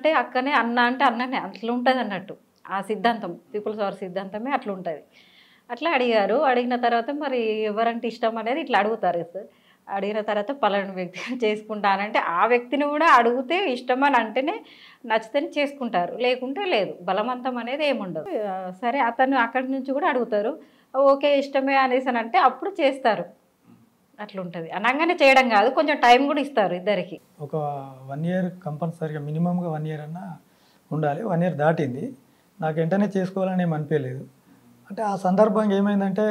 అంటే అక్కనే అన్న అంటే అన్ననే అట్లా ఉంటుంది అన్నట్టు ఆ సిద్ధాంతం పీపుల్స్ అవర్ సిద్ధాంతమే అట్లా ఉంటుంది అట్లా అడిగారు అడిగిన తర్వాత మరి ఎవరంటే ఇష్టం అనేది ఇట్లా అడుగుతారు సార్ అడిగిన తర్వాత పలానా వ్యక్తి చేసుకుంటానంటే ఆ వ్యక్తిని కూడా అడిగితే ఇష్టం అని అంటేనే నచ్చితేనే చేసుకుంటారు లేకుంటే లేదు బలవంతం అనేది ఏముండదు ఆ, సరే అతను అక్కడి నుంచి కూడా అడుగుతారు ఓకే ఇష్టమే అనేసి అని అంటే అప్పుడు చేస్తారు అట్లుంటుంది అనగానే చేయడం కాదు కొంచెం టైం కూడా ఇస్తారు ఇద్దరికి ఒక వన్ ఇయర్ కంపల్సరీగా మినిమంగా వన్ ఇయర్ అన్నా ఉండాలి వన్ ఇయర్ దాటింది నాకు వెంటనే చేసుకోవాలని ఏం అనిపించలేదు అంటే ఆ సందర్భంగా ఏమైందంటే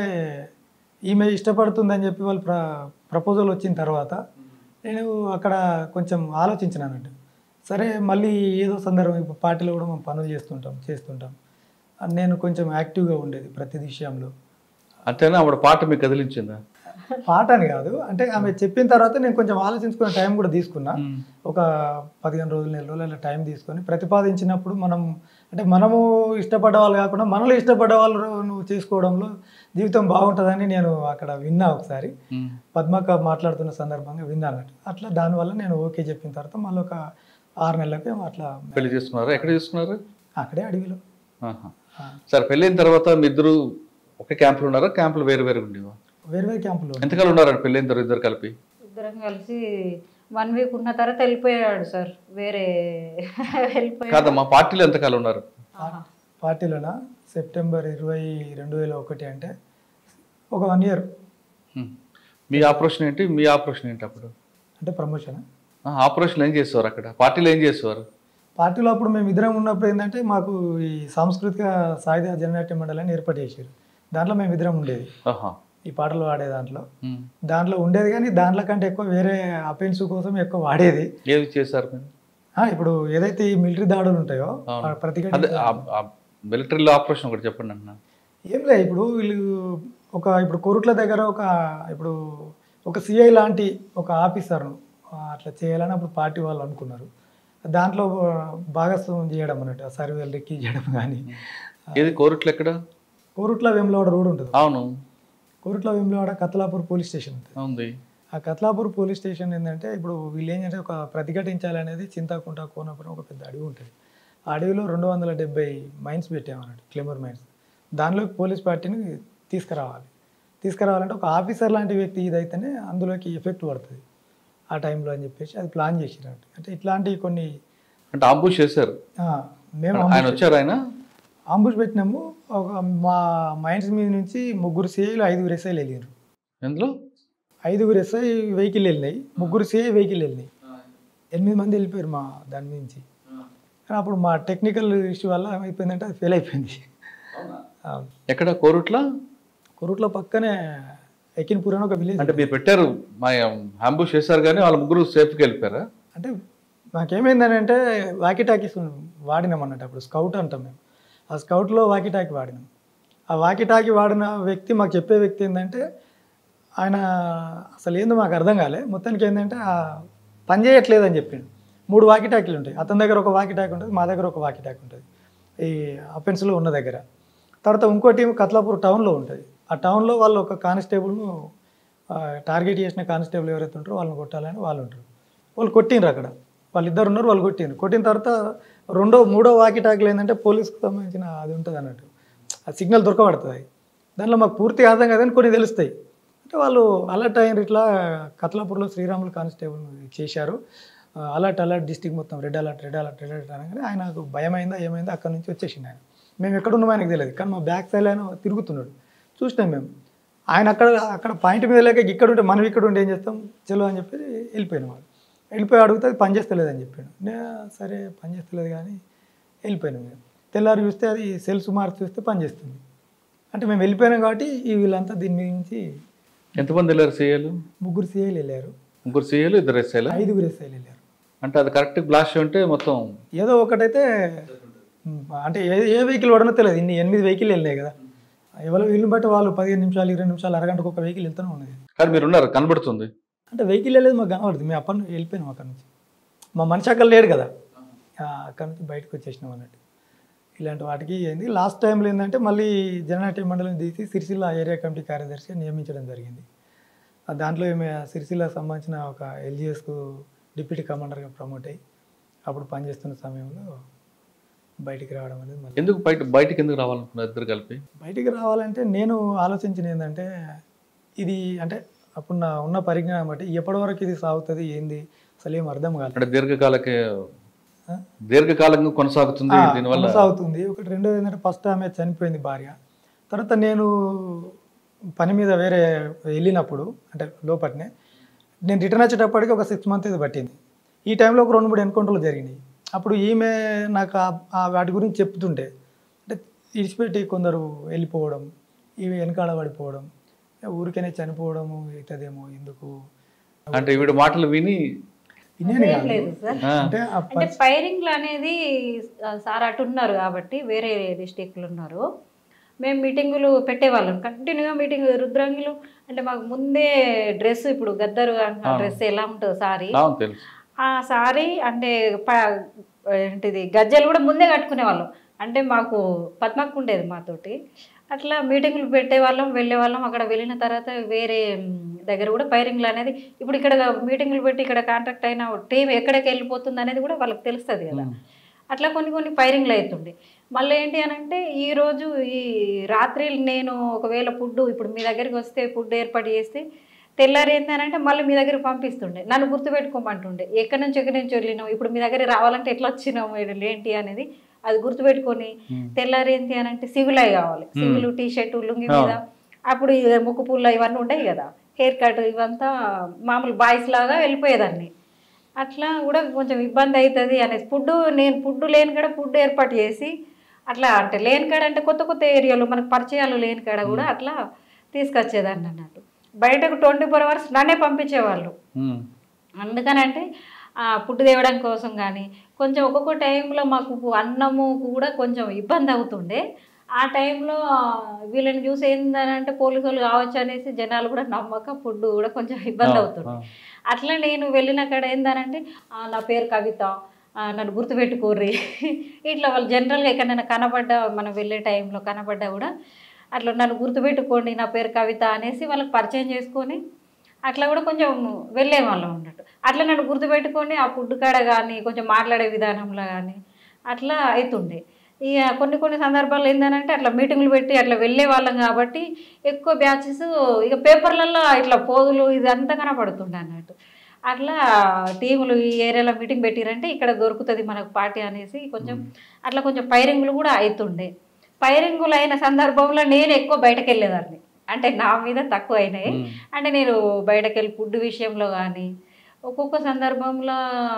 ఈమె ఇష్టపడుతుందని చెప్పి వాళ్ళు ప్ర ప్రపోజల్ వచ్చిన తర్వాత నేను అక్కడ కొంచెం ఆలోచించిన అన్నట్టు సరే మళ్ళీ ఏదో సందర్భం ఇప్పుడు పార్టీలో కూడా మనం పనులు చేస్తుంటాం చేస్తుంటాం నేను కొంచెం యాక్టివ్గా ఉండేది ప్రతి విషయంలో అంతేనా ఆవిడ పాట మీకు కదిలించిందా పాట అని కాదు అంటే ఆమె చెప్పిన తర్వాత నేను కొంచెం ఆలోచించుకునే టైం కూడా తీసుకున్నా ఒక పదిహేను రోజులు నెల రోజులు అలా టైం తీసుకొని ప్రతిపాదించినప్పుడు మనం అంటే మనము ఇష్టపడ్డ వాళ్ళు కాకుండా మనలో ఇష్టపడ్డ వాళ్ళు నువ్వు చేసుకోవడంలో జీవితం బాగుంటుందని నేను అక్కడ విన్నా ఒకసారి ఉమ్. పద్మక మాట్లాడుతున్న సందర్భంగా విన్నా అన్నట్టు అట్లా దానివల్ల నేను ఓకే చెప్పిన తర్వాత మళ్ళీ ఒక ఆరు నెలలకి అట్లా పెళ్లి చేసుకున్నారా ఎక్కడ చేసుకున్నారు అక్కడే అడవిలో ఆహా. సరే పెళ్ళైన తర్వాత మీ ఇద్దరు ఒక క్యాంపులో ఉన్నారా క్యాంపులు వేరు వేరు ఉండేవా వేరు వేరు క్యాంపులో ఎంతకాలం ఉన్నారండి పెళ్ళైన తర్వాత ఇద్దరు కలిపి ఇద్దరం కలిసి వన్ వీక్ ఉన్న తర్వాత వెళ్ళిపోయాడు సార్ వేరే వెళ్ళిపోయాడు కాదమ్మా పార్టీలో ఎంతకాలం ఉన్నారు ఆహా. పార్టీలోన సెప్టెంబర్ ఇరవై రెండు వేల ఒకటి అంటే ఒక వన్ ఇయర్ ఉమ్. మీ ఆపరేషన్ ఏంటి మీ ఆపరేషన్ ఏంటి అప్పుడు అంటే ప్రమోషన్ ఆ, ఆపరేషన్ ఏం చేసేవారు అక్కడ పార్టీలో ఏం చేసేవారు పార్టీలో అప్పుడు మేము ఇద్దరం ఉన్నప్పుడు ఏంటంటే మాకు ఈ సాంస్కృతిక సాహిత్య జననాట్య మండలిని ఏర్పాటు చేశారు దాంట్లో మేము ఇద్దరం ఉండేది ఆహా ఈ పాటలు వాడే దాంట్లో ఉమ్. దాంట్లో ఉండేది కానీ దాంట్లో కంటే ఎక్కువ వేరే అపెన్స్ కోసం ఎక్కువ వాడేది ఏది చేశారు మీరు ఆ, ఇప్పుడు ఏదైతే ఈ మిలిటరీ దాడులు ఉంటాయో అవును. ఆ ప్రతిఘటన అదే మిలిటరీలో ఆపరేషన్ ఒకటి చెప్పండి అన్న ఏం లే ఇప్పుడు వీళ్ళు ఒక ఇప్పుడు కోరుట్ల దగ్గర ఒక ఇప్పుడు ఒక సిఐ లాంటి ఒక ఆఫీసర్ను ఆ, అట్లా చేయాలని అప్పుడు పార్టీ వాళ్ళు అనుకున్నారు దాంట్లో భాగస్వామ్యం చేయడం అన్నట్టు ఆ సర్వేలు రెక్కి చేయడం కానీ ఏది కోరుట్లు ఎక్కడ కోరుట్ల వెమ్లవాడ రోడ్ ఉంటుంది అవును కోరుట్ల వెమ్లవాడ కత్లాపూర్ పోలీస్ స్టేషన్ ఉంటుంది ఉంది ఆ కత్లాపూర్ పోలీస్ స్టేషన్ ఏంటంటే ఇప్పుడు వీళ్ళు ఏంటంటే ఒక ప్రతిఘటించాలనేది చింతాకుంట కోనపురం ఒక పెద్ద అడవి ఉంటుంది ఆ అడవిలో రెండు వందల డెబ్బై మైన్స్ పెట్టామన్నట్టు క్లెమర్ మైన్స్ దానిలోకి పోలీస్ పార్టీని తీసుకురావాలి తీసుకురావాలంటే ఒక ఆఫీసర్ లాంటి వ్యక్తి ఇదైతేనే అందులోకి ఎఫెక్ట్ పడుతుంది ఆ టైంలో అని చెప్పేసి అది ప్లాన్ చేసినట్టు అంటే ఇట్లాంటివి కొన్ని అంటే అంబుష్ చేశారు ఆ, మేము ఆయన వచ్చారు ఆయన అంబుష్ పెట్టినాము ఒక మా మైన్స్ మీద నుంచి ముగ్గురు సిఐలు ఐదుగురు ఎస్ఐలు వెళ్ళారు ఎందులో ఐదుగురు ఎస్ఐ వెహికల్ వెళ్ళినాయి ముగ్గురు సిఐ వెహికల్ వెళ్ళినాయి ఎనిమిది మంది వెళ్ళిపోయారు మా దాని నుంచి కానీ అప్పుడు మా టెక్నికల్ ఇష్యూ వల్ల ఏమైపోయిందంటే అది ఫెయిల్ అయిపోయింది అవును. ఎక్కడ కోరుట్ల కొరుట్ల పక్కనే ఎకిన్పూర్ అని ఒక విలేజ్ అంటే మీరు పెట్టారు మా అంబుష్ చేశారు కానీ వాళ్ళ ముగ్గురు సేఫ్కి వెళ్ళిపోయారా అంటే మాకేమైందని అంటే వాకీ టాకీస్ వాడినాం అన్నట్టు అప్పుడు స్కౌట్ అంటాం మేము ఆ స్కౌట్లో వాకీ టాకీ వాడినాం ఆ వాకీ టాకీ వాడిన వ్యక్తి మాకు చెప్పే వ్యక్తి ఏంటంటే ఆయన అసలు ఏందో మాకు అర్థం కాలే మొత్తానికి ఏంటంటే ఆ పని చేయట్లేదు అని చెప్పిండు మూడు వాకీ టాకీలు ఉంటాయి అతని దగ్గర ఒక వాకీ టాకీ ఉంటుంది మా దగ్గర ఒక వాకీ టాకీ ఉంటుంది ఈ అఫెన్స్లో ఉన్న దగ్గర తర్వాత ఇంకో టీం కత్లాపూర్ టౌన్లో ఉంటుంది ఆ టౌన్లో వాళ్ళు ఒక కానిస్టేబుల్ను ఆ, టార్గెట్ చేసిన కానిస్టేబుల్ ఎవరైతే ఉంటారో వాళ్ళని కొట్టాలని వాళ్ళు ఉంటారు వాళ్ళు కొట్టిండ్రు అక్కడ వాళ్ళిద్దరు ఉన్నారు వాళ్ళు కొట్టిండ్రు కొట్టిన తర్వాత రెండో మూడో వాకి టాకిలు ఏంటంటే పోలీస్కి సంబంధించిన అది ఉంటుంది అన్నట్టు ఆ సిగ్నల్ దొరకబడుతుంది దాంట్లో మాకు పూర్తిగా అర్థం కాదని కొన్ని తెలుస్తాయి అంటే వాళ్ళు అలర్ట్ అయిన ఇట్లా కత్లాపూర్లో శ్రీరాములు కానిస్టేబుల్ చేశారు ఆ, అలర్ట్ అలర్ట్ డిస్టిక్ మొత్తం red alert red alert red alert అనగానే ఆయనకు భయం అయిందా ఏమైందా అక్కడ నుంచి వచ్చేసిండు ఆయన మేము ఎక్కడ ఉన్నామో ఆయనకు తెలియదు కానీ మా బ్యాక్ సైడ్ ఆయన తిరుగుతున్నాడు చూసినాం మేము ఆయన అక్కడ అక్కడ పాయింట్ మీద లేక ఇక్కడ ఉంటే మనం ఇక్కడ ఉంటే ఏం చేస్తాం చలో అని చెప్పి వెళ్ళిపోయినాం వాళ్ళు వెళ్ళిపోయి అడిగితే అది పని చేస్తలేదు అని చెప్పాడు నేను సరే పని చేస్తలేదు కానీ వెళ్ళిపోయినాం మేము తెల్లారి చూస్తే అది సెల్స్ మార్క్ చూస్తే పని చేస్తుంది అంటే మేము వెళ్ళిపోయినాం కాబట్టి ఈ వీళ్ళంతా దీని మీద నుంచి ఎంతమంది వెళ్ళారు సీఏలు ముగ్గురు సీఐలు వెళ్ళారు ముగ్గురు సీఏలు ఇద్దరు ఎస్ఐలు ఐదుగురు ఎస్ఐలు వెళ్ళారు అంటే అది కరెక్ట్ బ్లాస్ట్ ఉంటే మొత్తం ఏదో ఒకటైతే ఉమ్, అంటే ఏ ఏ వెహికల్ వాడనో తెలియదు ఇన్ని ఎనిమిది వెహికల్ వెళ్ళినాయి కదా ఎవరు వీళ్ళని బట్టి వాళ్ళు పదిహేను నిమిషాలు ఇరవై నిమిషాలు అరగంటకు ఒక వెహికల్ వెళ్తూనే ఉన్నది కానీ మీరు ఉన్నారు కనబడుతుంది అంటే వెహికల్ వెళ్ళేది మాకు కనబడుతుంది మేము అప్పటి నుంచి వెళ్ళిపోయినాం అక్కడ నుంచి మా మనిషి అక్కడ లేడు కదా ఆ, అక్కడ నుంచి బయటకు వచ్చేసినాం అన్నట్టు ఇలాంటి వాటికి ఏంది లాస్ట్ టైంలో ఏంటంటే మళ్ళీ జననాట్య మండలం తీసి సిరిసిల్ల ఏరియా కమిటీ కార్యదర్శిగా నియమించడం జరిగింది ఆ దాంట్లో ఈమె సిరిసిల్లకు సంబంధించిన ఒక ఎల్జిఎస్కు డిప్యూటీ కమాండర్గా ప్రమోట్ అయ్యి అప్పుడు పనిచేస్తున్న సమయంలో బయటికి రావడం అనేది మళ్ళీ ఎందుకు బయట బయటకి ఎందుకు రావాలనుకున్నారు ఇద్దరు కలిపి బయటికి రావాలంటే నేను ఆలోచించిన ఏంటంటే ఇది అంటే అప్పుడు నా ఉన్న పరిజ్ఞానం బట్టి ఎప్పటి వరకు ఇది సాగుతుంది ఏంది అసలు ఏం అర్థం కాలేదు అంటే దీర్ఘకాలకే ఆ? దీర్ఘకాలంగా కొనసాగుతుంది ఆ, దీనివల్ల కొనసాగుతుంది ఒకటి రెండోది ఏంటంటే ఫస్ట్ ఆమె చనిపోయింది భార్య తర్వాత నేను పని మీద వేరే వెళ్ళినప్పుడు అంటే లోపట్నే నేను రిటర్న్ వచ్చేటప్పటికి ఒక సిక్స్ మంత్ ఇది పట్టింది ఈ టైంలో ఒక రెండు మూడు ఎన్కౌంటర్లు జరిగినాయి అప్పుడు ఈమె నాకు ఆ- ఆ వాటి గురించి చెప్తుంటే అంటే ఇడిచిపెట్టి కొందరు వెళ్ళిపోవడం ఇవి వెనకాల పడిపోవడం ఊరికనే చనిపోవడము అవుతుందేమో ఎందుకు అంటే వీడి మాటలు విని వినేది కాదు లేదు సార్ ఆ, అంటే ఆ అంటే ఫైరింగ్లు అనేది ఆ, సార్ అటు ఉన్నారు కాబట్టి వేరే డిస్టిక్లు ఉన్నారు మేము మీటింగులు పెట్టేవాళ్ళం కంటిన్యూగా మీటింగ్ రుద్రంగిలు అంటే మాకు ముందే డ్రెస్ ఇప్పుడు గద్దరు ఆ. డ్రెస్ ఎలా ఉంటుందో సారీ అవును తెలుసు ఆ సారీ అంటే ప- ఏంటిది గజ్జలు కూడా ముందే కట్టుకునే వాళ్ళం అంటే మాకు పద్మక్క ఉండేది మాతోటి అట్లా మీటింగ్లు పెట్టేవాళ్ళం వెళ్ళే వాళ్ళం అక్కడ వెళ్ళిన తర్వాత వేరే మ్, దగ్గర కూడా పైరింగ్లు అనేది ఇప్పుడు ఇక్కడ మీటింగ్లు పెట్టి ఇక్కడ కాంటాక్ట్ అయిన టీం ఎక్కడికి వెళ్ళిపోతుంది అనేది కూడా వాళ్ళకి తెలుస్తుంది కదా అట్లా కొన్ని కొన్ని పైరింగ్లు అవుతుండే మళ్ళీ ఏంటి అని అంటే ఈరోజు ఈ రాత్రి నేను ఒకవేళ ఫుడ్ ఇప్పుడు మీ దగ్గరికి వస్తే ఫుడ్ ఏర్పాటు చేస్తే తెల్లారి ఏంటి అని అంటే మళ్ళీ మీ దగ్గరికి పంపిస్తుండే నన్ను గుర్తుపెట్టుకోమంటుండే ఎక్కడి నుంచి ఎక్కడి నుంచి వెళ్ళినావు ఇప్పుడు మీ దగ్గర రావాలంటే ఎట్లా వచ్చినావు వీళ్ళు ఏంటి అనేది అది గుర్తుపెట్టుకొని ఉమ్. తెల్లారి ఏంటి అని అంటే సివిల్ అయి కావాలి సివిల్ టీ షర్ట్ లుంగి మీద అప్పుడు ఈ ముక్కు పుల్ల ఇవన్నీ ఉంటాయి కదా హెయిర్ కట్ ఇవంతా మామూలు బాయ్స్ లాగా వెళ్ళిపోయేదాన్ని అట్లా కూడా కొంచెం ఇబ్బంది అవుతుంది అనేసి ఫుడ్ నేను ఫుడ్ లేని కాడ ఫుడ్ ఏర్పాటు చేసి అట్లా అంటే లేని కాడ అంటే కొత్త కొత్త ఏరియాలో మనకు పరిచయాలు లేని కాడ కూడా అట్లా తీసుకొచ్చేదాన్ని అన్నట్టు బయటకు ట్వంటీ ఫోర్ అవర్స్ నన్నే పంపించేవాళ్ళు ఉమ్. అందుకనంటే ఆ, ఫుడ్ తేవడం కోసం కానీ కొంచెం ఒక్కొక్క టైంలో మాకు అన్నము కూడా కొంచెం ఇబ్బంది అవుతుండే ఆ టైంలో ఆ, వీళ్ళని చూసి ఏంటంటే పోలీసు వాళ్ళు కావచ్చు అనేసి జనాలు కూడా నమ్మక ఫుడ్ కూడా కొంచెం ఇబ్బంది అవుతుండే అట్లా నేను వెళ్ళిన కాడ ఏందనంటే "ఆ, నా పేరు కవిత ఆ, నన్ను గుర్తుపెట్టుకోర్రి ఇట్లా వాళ్ళు జనరల్గా ఎక్కడైనా కనబడ్డా మనం వెళ్ళే టైంలో కనబడ్డా కూడా అట్లా నన్ను గుర్తుపెట్టుకోండి నా పేరు కవిత అనేసి వాళ్ళకి పరిచయం చేసుకొని అట్లా కూడా కొంచెం వెళ్ళే వాళ్ళం ఉన్నట్టు అట్లా నన్ను గుర్తుపెట్టుకొని ఆ ఫుడ్ కాడ కానీ కొంచెం మాట్లాడే విధానంలో కానీ అట్లా అవుతుండే ఇక కొన్ని కొన్ని సందర్భాల్లో ఏంటంటే అట్లా మీటింగ్లు పెట్టి అట్లా వెళ్ళే వాళ్ళం కాబట్టి ఎక్కువ బ్యాచెస్ ఇక పేపర్లలో ఇట్లా పోదులు ఇదంతా కనపడుతుండే అన్నట్టు అట్లా టీములు ఈ ఏరియాలో మీటింగ్ పెట్టిరంటే ఇక్కడ దొరుకుతుంది మనకు పార్టీ అనేసి కొంచెం అట్లా కొంచెం పైరింగులు కూడా అవుతుండే పైరింగులు అయిన సందర్భంలో నేను ఎక్కువ బయటకు వెళ్ళేదాన్ని అంటే నా మీద తక్కువ అయినాయి ఉమ్. అంటే నేను బయటకు వెళ్ళి ఫుడ్ విషయంలో కానీ ఒక్కొక్క సందర్భంలో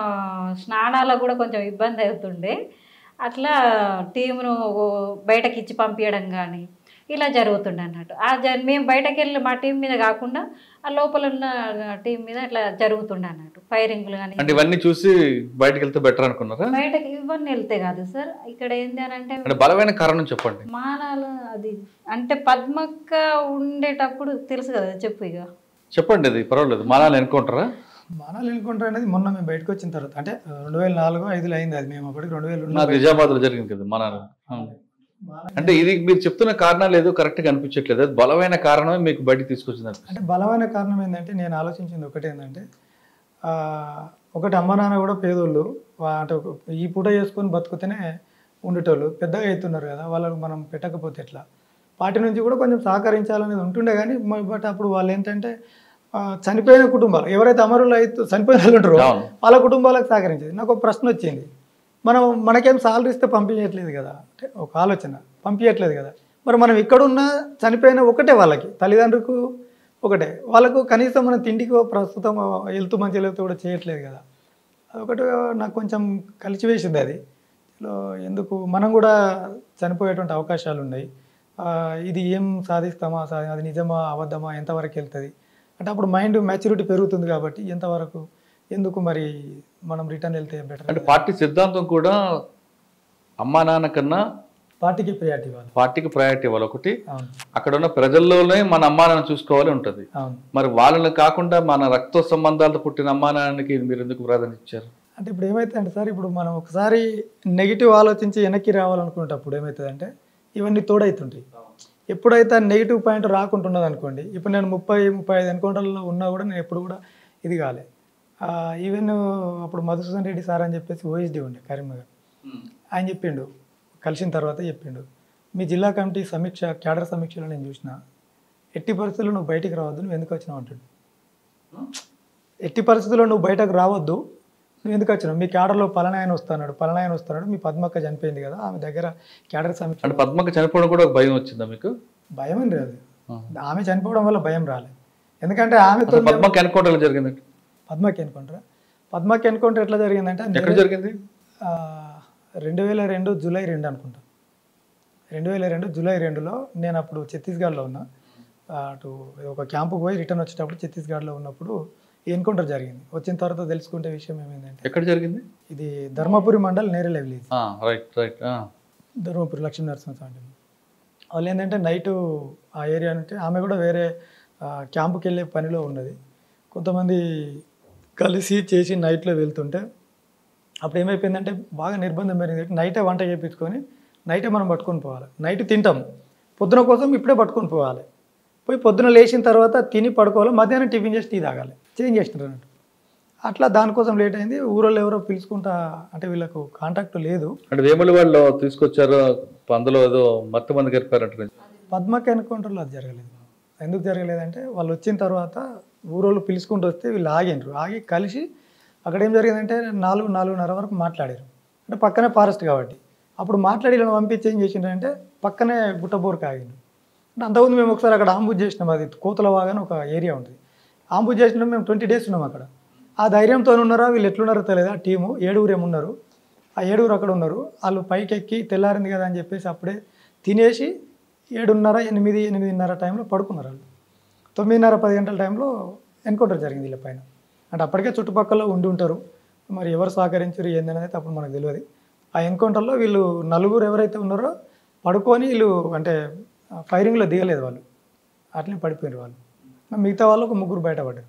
స్నానాలకు కూడా కొంచెం ఇబ్బంది అవుతుండే అట్లా టీమును బయటకి ఇచ్చి పంపించడం కానీ ఇలా జరుగుతుండే అన్నట్టు ఆ జ మేము బయటకు వెళ్ళి మా టీం మీద కాకుండా ఆ లోపల ఉన్న టీం మీద అట్లా జరుగుతుండే అన్నట్టు ఫైరింగ్లు కానీ అంటే ఇవన్నీ చూసి బయటకు వెళ్తే బెటర్ అనుకున్నారా బయటకి ఇవన్నీ వెళ్తే కాదు సార్ ఇక్కడ ఏంటి అని అంటే అంటే బలమైన కారణం చెప్పండి మానాలు అది అంటే పద్మక్క ఉండేటప్పుడు తెలుసు కదా చెప్పు ఇక చెప్పండి అది పర్వాలేదు మానాలు ఎన్నుకుంటారా మానాలు ఎన్నుకుంటారు అనేది మొన్న మేము బయటకు వచ్చిన తర్వాత అంటే రెండు వేల నాలుగు ఐదులో అయింది అది మేము అప్పటికి రెండు వేలు నా నిజామాబాద్ లో జరిగింది కదా మానాలు అంటే ఇది మీరు చెప్తున్న కారణాలు ఏదో కరెక్ట్ గా అనిపించట్లేదు అది బలమైన కారణమే మీకు బయటకు తీసుకొచ్చింది అనిపిస్తుంది. అంటే బలమైన కారణం ఏంటంటే నేను ఆలోచించింది ఒకటి ఏంటంటే ఆ, ఒకటి అమ్మ నాన్న కూడా పేదోళ్ళు వా- అంటే ఒక- ఈ పూట చేసుకొని బతుకుతేనే ఉండేటోళ్ళు పెద్దగా అవుతున్నారు కదా వాళ్ళకు మనం పెట్టకపోతే ఎట్లా పార్టీ నుంచి కూడా కొంచెం సహకరించాలనేది ఉంటుండే కానీ మ- బట్ అప్పుడు వాళ్ళు ఏంటంటే ఆ, చనిపోయిన కుటుంబాలు ఎవరైతే అమరులు అయితే చనిపోయిన వాళ్ళు ఉంటారో అవును. వాళ్ళ కుటుంబాలకు సహకరించేది నాకు ఒక ప్రశ్న వచ్చింది మనం మనకేం సాలరీ ఇస్తే పంపించట్లేదు కదా అంటే ఒక ఆలోచన పంపించట్లేదు కదా మరి మనం ఇక్కడున్నా చనిపోయిన ఒకటే వాళ్ళకి తల్లిదండ్రులకు ఒకటే వాళ్ళకు కనీసం మనం తిండికి ప్రస్తుతం హెల్త్ మంచి హెల్త్ కూడా చేయట్లేదు కదా అదొకటి నాకు కొంచెం కలిసి వేసింది అది లో ఎందుకు మనం కూడా చనిపోయేటువంటి అవకాశాలు ఉన్నాయి ఆ, ఇది ఏం సాధిస్తామా సాధి అది నిజమా అబద్ధమా ఎంతవరకు వెళ్తుంది అంటే అప్పుడు మైండ్ మెచ్యూరిటీ పెరుగుతుంది కాబట్టి ఎంతవరకు ఎందుకు మరి మనం రిటర్న్ వెళ్తే అంటే బెటర్ పార్టీ సిద్ధాంతం కూడా అమ్మా నాన్న కన్నా పార్టీకి ప్రియారిటీ ఇవ్వాలి పార్టీకి ప్రయారిటీ ఇవ్వాలి ఒకటి అవును అక్కడ ఉన్న ప్రజల్లోనే మన అమ్మా నాన్న చూసుకోవాలి ఉంటుంది అవును మరి వాళ్ళని కాకుండా మన రక్త సంబంధాలతో పుట్టిన అమ్మా నాన్నకి మీరు ఎందుకు ప్రాధాన్యత ఇచ్చారు అంటే ఇప్పుడు ఏమవుతుందంటే సార్ ఇప్పుడు మనం ఒకసారి నెగిటివ్ ఆలోచించి వెనక్కి రావాలనుకునేటప్పుడు ఏమవుతుందంటే ఇవన్నీ తోడవుతుంటాయి ఎప్పుడైతే నెగిటివ్ పాయింట్ రాకుంటున్నది అనుకోండి ఇప్పుడు నేను ముప్పై ముప్పై ఐదు ఎన్కౌంటర్లలో ఉన్నా కూడా నేను ఎప్పుడు కూడా ఇది కాలే ఈవెన్ అప్పుడు మధుసూదన్ రెడ్డి సార్ అని చెప్పేసి ఓఎస్డి ఉండే కరీంనగర్ ఆయన చెప్పిండు కలిసిన తర్వాత చెప్పిండు మీ జిల్లా కమిటీ సమీక్ష క్యాడర్ సమీక్షలో నేను చూసిన ఎట్టి పరిస్థితుల్లో నువ్వు బయటికి రావద్దు నువ్వు ఎందుకు వచ్చినావు అంటాడు ఎట్టి పరిస్థితుల్లో నువ్వు బయటకు రావద్దు నువ్వు ఎందుకు వచ్చినావు మీ క్యాడర్లో పలనాయన వస్తున్నాడు పలనాయన వస్తున్నాడు మీ పద్మక్క చనిపోయింది కదా ఆమె దగ్గర క్యాడర్ సమీక్ష అంటే పద్మక చనిపోవడం కూడా ఒక భయం వచ్చిందా మీకు భయం అని రాదు ఆ. ఆమె చనిపోవడం వల్ల భయం రాలేదు ఎందుకంటే ఆమెతో అసలు పద్మక ఎన్కౌంటర్ జరిగింది పద్మకి ఎన్కౌంటర్ పద్మకి ఎన్కౌంటర్ ఎట్లా జరిగిందంటే ఎక్కడ జరిగింది ఆ, రెండు వేల రెండు జూలై రెండు అనుకుంటా రెండు వేల రెండు జూలై రెండులో నేను అప్పుడు ఛత్తీస్గఢ్లో ఉన్నా ఆ, అటు ఒక క్యాంపుకి పోయి రిటర్న్ వచ్చేటప్పుడు ఛత్తీస్గఢ్లో ఉన్నప్పుడు ఎన్కౌంటర్ జరిగింది వచ్చిన తర్వాత తెలుసుకుంటే విషయం ఏమైందంటే ఎక్కడ జరిగింది ఇది Dharmapuri mandal Nerella village right right Dharmapuri Lakshmi Narasimhaswamy వాళ్ళు ఏంటంటే నైట్ ఆ ఏరియా నుండి ఆమె కూడా వేరే ఆ, క్యాంపుకి వెళ్ళే పనిలో ఉన్నది కొంతమంది కలిసి చేసి నైట్లో వెళ్తుంటే అప్పుడు ఏమైపోయిందంటే బాగా నిర్బంధం పెరిగింది నైటే వంట చేయించుకొని నైటే మనం పట్టుకొని పోవాలి నైట్ తింటాం పొద్దున కోసం ఇప్పుడే పట్టుకొని పోవాలి పోయి పొద్దున లేచిన తర్వాత తిని పడుకోవాలి మధ్యాహ్నం టిఫిన్ చేసి టీ తాగాలి చేంజ్ చేసినారు అన్నట్టు అట్లా దానికోసం లేట్ అయింది ఊరోళ్ళు ఎవరో పిలుచుకుంటా అంటే వీళ్ళకు కాంటాక్ట్ లేదు అంటే వేముల వాళ్ళు తీసుకొచ్చారు అందులో ఏదో మత్తు మంది గడిపారంట పద్మకి ఎన్కౌంటర్లో అది జరగలేదు ఎందుకు జరగలేదంటే వాళ్ళు వచ్చిన తర్వాత ఊరోళ్ళు పిలుచుకుంటూ వస్తే వీళ్ళు ఆగినారు ఆగి కలిసి అక్కడ ఏం జరిగిందంటే నాలుగు నాలుగున్నర వరకు మాట్లాడారు అంటే పక్కనే ఫారెస్ట్ కాబట్టి అప్పుడు మాట్లాడి ఇలా పంపించి ఏం చేసిండ్రంటే పక్కనే గుట్టబోరుకు ఆగిండు అంటే అంతకుముందు మేము ఒకసారి అక్కడ ఆంబుజ్ చేసినాం అది కోతలవాగా అని ఒక ఏరియా ఉంటుంది ఆంబుజ్ చేసినాం మేము ట్వంటీ డేస్ ఉన్నాం అక్కడ ఆ ధైర్యంతో ఉన్నారా వీళ్ళు ఎట్లున్నారో తెలియదు ఆ టీము ఏడుగురు ఏమున్నారు ఆ ఏడుగురు అక్కడ ఉన్నారు వాళ్ళు పైకి ఎక్కి తెల్లారింది కదా అని చెప్పేసి అప్పుడే తినేసి ఏడున్నర ఎనిమిది ఎనిమిదిన్నర టైంలో పడుకున్నారు వాళ్ళు తొమ్మిదిన్నర పది గంటల టైంలో ఎన్కౌంటర్ జరిగింది వీళ్ళ పైన అంటే అప్పటికే చుట్టుపక్కల ఉండి ఉంటారు మరి ఎవరు సహకరించారు ఏందనేది అయితే అప్పుడు మనకు తెలియదు ఆ ఎన్కౌంటర్లో వీళ్ళు నలుగురు ఎవరైతే ఉన్నారో పడుకొని వీళ్ళు అంటే ఫైరింగ్లో దిగలేదు వాళ్ళు అట్లనే పడిపోయారు వాళ్ళు మిగతా వాళ్ళు ఒక ముగ్గురు బయటపడ్డారు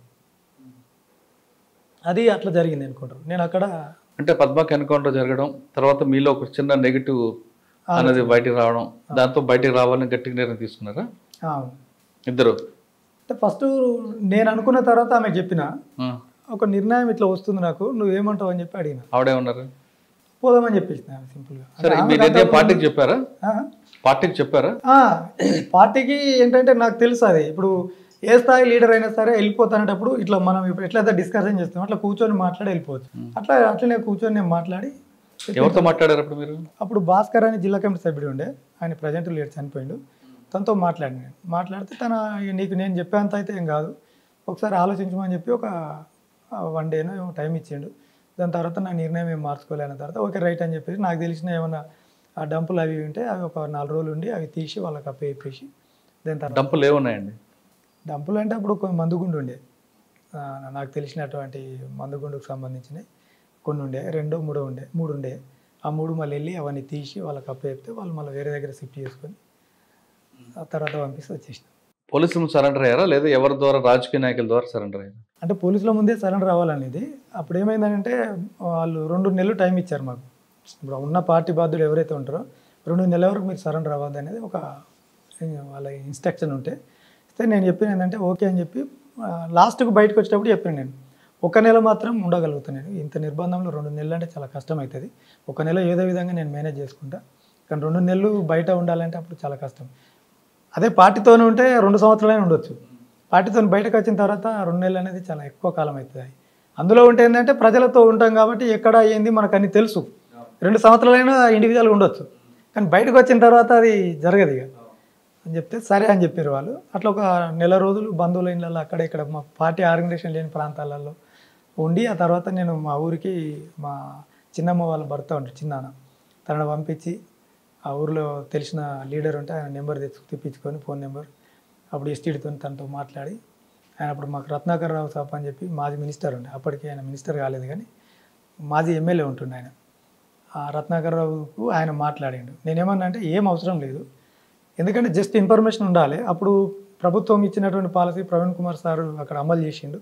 అది అట్లా జరిగింది ఎన్కౌంటర్ నేను అక్కడ అంటే పద్మక ఎన్కౌంటర్ జరగడం తర్వాత మీలో ఒక చిన్న నెగిటివ్ అనేది బయటికి రావడం దాంతో బయటికి రావాలని గట్టిగా నిర్ణయం తీసుకున్నారా ఆ, ఇద్దరు అంటే ఫస్ట్ నేను అనుకున్న తర్వాత ఆమె చెప్పిన ఆ. ఒక నిర్ణయం ఇట్లా వస్తుంది నాకు నువ్వేమంటావు అని చెప్పి అడిగిన ఆవిడే ఉన్నారు పోదామని చెప్పేసిన సింపుల్గా సరే మీ నిర్ణయం పార్టీకి చెప్పారా ఆ, పార్టీకి చెప్పారా ఆ, పార్టీకి ఏంటంటే నాకు తెలుసు అది ఇప్పుడు ఏ స్థాయి లీడర్ అయినా సరే వెళ్ళిపోతానేటప్పుడు ఇట్లా మనం ఇప్పుడు ఎట్లయితే డిస్కషన్ చేస్తాం అట్లా కూర్చొని మాట్లాడి వెళ్ళిపోవచ్చు అట్లా అట్లనే కూర్చొని నేను మాట్లాడి ఎవరితో మాట్లాడారు అప్పుడు మీరు అప్పుడు భాస్కర్ అని జిల్లా కమిటీ సభ్యుడు ఉండే ఆయన ప్రజెంట్ లేడు చనిపోయిండు తనతో మాట్లాడిన నేను మాట్లాడితే తన "ఇక నీకు నేను చెప్పేంత అయితే ఏం కాదు ఒకసారి ఆలోచించమని చెప్పి ఒక వన్ డేనో ఏమో టైం ఇచ్చిండు దాని తర్వాత నా నిర్ణయం ఏం మార్చుకోలేని తర్వాత ఓకే రైట్ అని చెప్పేసి నాకు తెలిసిన ఏమైనా ఆ డంపులు అవి ఉంటే అవి ఒక నాలుగు రోజులు ఉండి అవి తీసి వాళ్ళకి అప్పే ఇప్పేసి దాని తర్వాత డంపులు ఏమున్నాయండి డంపులు అంటే అప్పుడు కొన్ని మందుగుండు ఉండే ఆ, నాకు తెలిసినటువంటి మందుగుండుకు సంబంధించినవి కొన్ని ఉండే రెండో మూడో ఉండే మూడు ఉండే ఆ మూడు మళ్ళీ వెళ్ళి అవన్నీ తీసి వాళ్ళకి అప్పు చెప్తే వాళ్ళు మళ్ళీ వేరే దగ్గర షిఫ్ట్ చేసుకొని ఆ తర్వాత పంపిస్తే వచ్చేసిన పోలీసులు సరెండర్ అయ్యారా లేదా ఎవరి ద్వారా రాజకీయ నాయకుల ద్వారా సరెండర్ అయ్యారా అంటే పోలీసుల ముందే సరెండర్ అవ్వాలనేది అప్పుడు ఏమైందంటే వాళ్ళు రెండు నెలలు టైం ఇచ్చారు మాకు ఇప్పుడు ఉన్న పార్టీ బాధ్యులు ఎవరైతే ఉంటారో రెండు నెలల వరకు మీరు సరెండర్ అవ్వద్దు అనేది ఒక వాళ్ళ ఇన్స్ట్రక్షన్ ఉంటే అయితే నేను చెప్పిన ఏంటంటే ఓకే అని చెప్పి లాస్ట్కి బయటకు వచ్చేటప్పుడు చెప్పిన నేను ఒక నెల మాత్రం ఉండగలుగుతాను నేను ఇంత నిర్బంధంలో రెండు నెలలు అంటే చాలా కష్టం అవుతుంది ఒక నెల ఏదో విధంగా నేను మేనేజ్ చేసుకుంటా కానీ రెండు నెలలు బయట ఉండాలంటే అప్పుడు చాలా కష్టం అదే పార్టీతోనే ఉంటే రెండు సంవత్సరాలైనా ఉండొచ్చు పార్టీతో బయటకు వచ్చిన తర్వాత రెండు నెలలు అనేది చాలా ఎక్కువ కాలం అవుతుంది అందులో ఉంటే ఏంటంటే ప్రజలతో ఉంటాం కాబట్టి ఎక్కడ ఏంది మనకు అన్ని తెలుసు రెండు సంవత్సరాలైనా ఇండివిజువల్గా ఉండొచ్చు కానీ బయటకు వచ్చిన తర్వాత అది జరగదు ఇక అని చెప్తే సరే అని చెప్పారు వాళ్ళు అట్లా ఒక నెల రోజులు బంధువుల ఇళ్ళల్లో అక్కడ ఇక్కడ మా పార్టీ ఆర్గనైజేషన్ లేని ప్రాంతాలలో ఉండి ఆ తర్వాత నేను మా ఊరికి మా చిన్నమ్మ వాళ్ళ భర్త ఉంటారు చిన్నాన్న తనను పంపించి ఆ ఊర్లో తెలిసిన లీడర్ ఉంటే ఆయన నెంబర్ తెచ్చు తెప్పించుకొని ఫోన్ నెంబర్ అప్పుడు ఎస్టీడీతో తనతో మాట్లాడి ఆయన అప్పుడు మాకు రత్నాకర్ రావు సాబ్ అని చెప్పి మాజీ మినిస్టర్ ఉండే అప్పటికి ఆయన మినిస్టర్ కాలేదు కానీ మాజీ ఎమ్మెల్యే ఉంటుండే ఆయన ఆ రత్నాకర్ రావుకు ఆయన మాట్లాడిండు నేనేమన్నా అంటే ఏం అవసరం లేదు ఎందుకంటే జస్ట్ ఇన్ఫర్మేషన్ ఉండాలి అప్పుడు ప్రభుత్వం ఇచ్చినటువంటి పాలసీ ప్రవీణ్ కుమార్ సార్ అక్కడ అమలు చేసిండు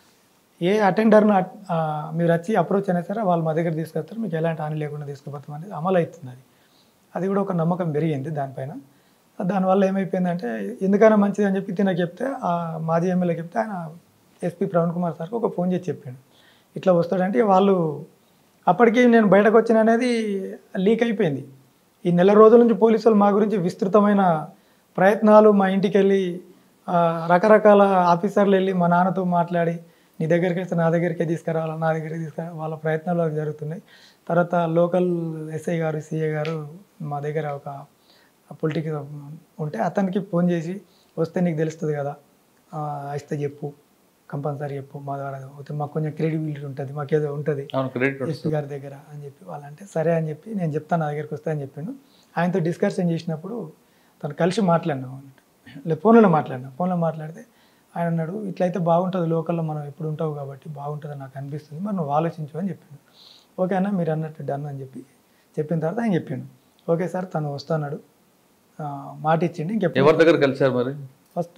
ఏ అటెండర్ను అట్- ఆ, మీరు వచ్చి అప్రోచ్ అయినా సరే వాళ్ళు మా దగ్గర తీసుకొస్తారు మీకు ఎలాంటి హాని లేకుండా తీసుకుపోతాం అనేది అమలు అవుతుంది అది అది కూడా ఒక నమ్మకం పెరిగింది దానిపైన దానివల్ల ఏమైపోయిందంటే ఎందుకైనా మంచిది అని చెప్పి తినకు చెప్తే ఆ మాజీ ఎమ్మెల్యే చెప్తే ఆయన ఎస్పీ ప్రవీణ్ కుమార్ సార్కి ఒక ఫోన్ చేసి చెప్పాడు ఇట్లా వస్తాడంటే ఇక వాళ్ళు అప్పటికి నేను బయటకు వచ్చిన అనేది లీక్ అయిపోయింది ఈ నెల రోజుల నుంచి పోలీసులు మా గురించి విస్తృతమైన ప్రయత్నాలు మా ఇంటికి వెళ్ళి ఆ, రకరకాల ఆఫీసర్లు వెళ్ళి మా నాన్నతో మాట్లాడి నీ దగ్గరికి వస్తే నా దగ్గరికి తీసుకురావాలా నా దగ్గరికి తీసుకురా వాళ్ళ ప్రయత్నాలు అవి జరుగుతున్నాయి తర్వాత లోకల్ ఎస్ఐ గారు సిఏ గారు మా దగ్గర ఒక పొలిటికల్ ఉంటే అతనికి ఫోన్ చేసి వస్తే నీకు తెలుస్తుంది కదా ఆ, వస్తే చెప్పు కంపల్సరీ చెప్పు మా ద్వారా అయితే మాకు కొంచెం క్రెడిబిలిటీ ఉంటుంది మాకేదో ఉంటుంది అవును క్రెడిట్ ఎస్పీ గారి దగ్గర అని చెప్పి వాళ్ళంటే సరే అని చెప్పి నేను చెప్తాను నా దగ్గరికి వస్తా అని చెప్పిండు ఆయనతో డిస్కషన్ చేసినప్పుడు తను కలిసి మాట్లాడినాం అన్నట్టు లేదు ఫోన్లో మాట్లాడినా ఫోన్లో మాట్లాడితే ఆయన అన్నాడు ఇట్లయితే బాగుంటుంది లోకల్లో మనం ఎప్పుడు ఉంటావు కాబట్టి బాగుంటుంది నాకు అనిపిస్తుంది మరి నువ్వు ఆలోచించు అని చెప్పిండు ఓకే అన్న మీరు అన్నట్టు డన్ అని చెప్పి చెప్పిన తర్వాత ఆయన చెప్పిండు ఓకే సార్ తను వస్తున్నాడు ఆ, మాట ఇచ్చిండు ఇంకెప్పుడు ఎవరి దగ్గర కలిసారు మరి ఫస్ట్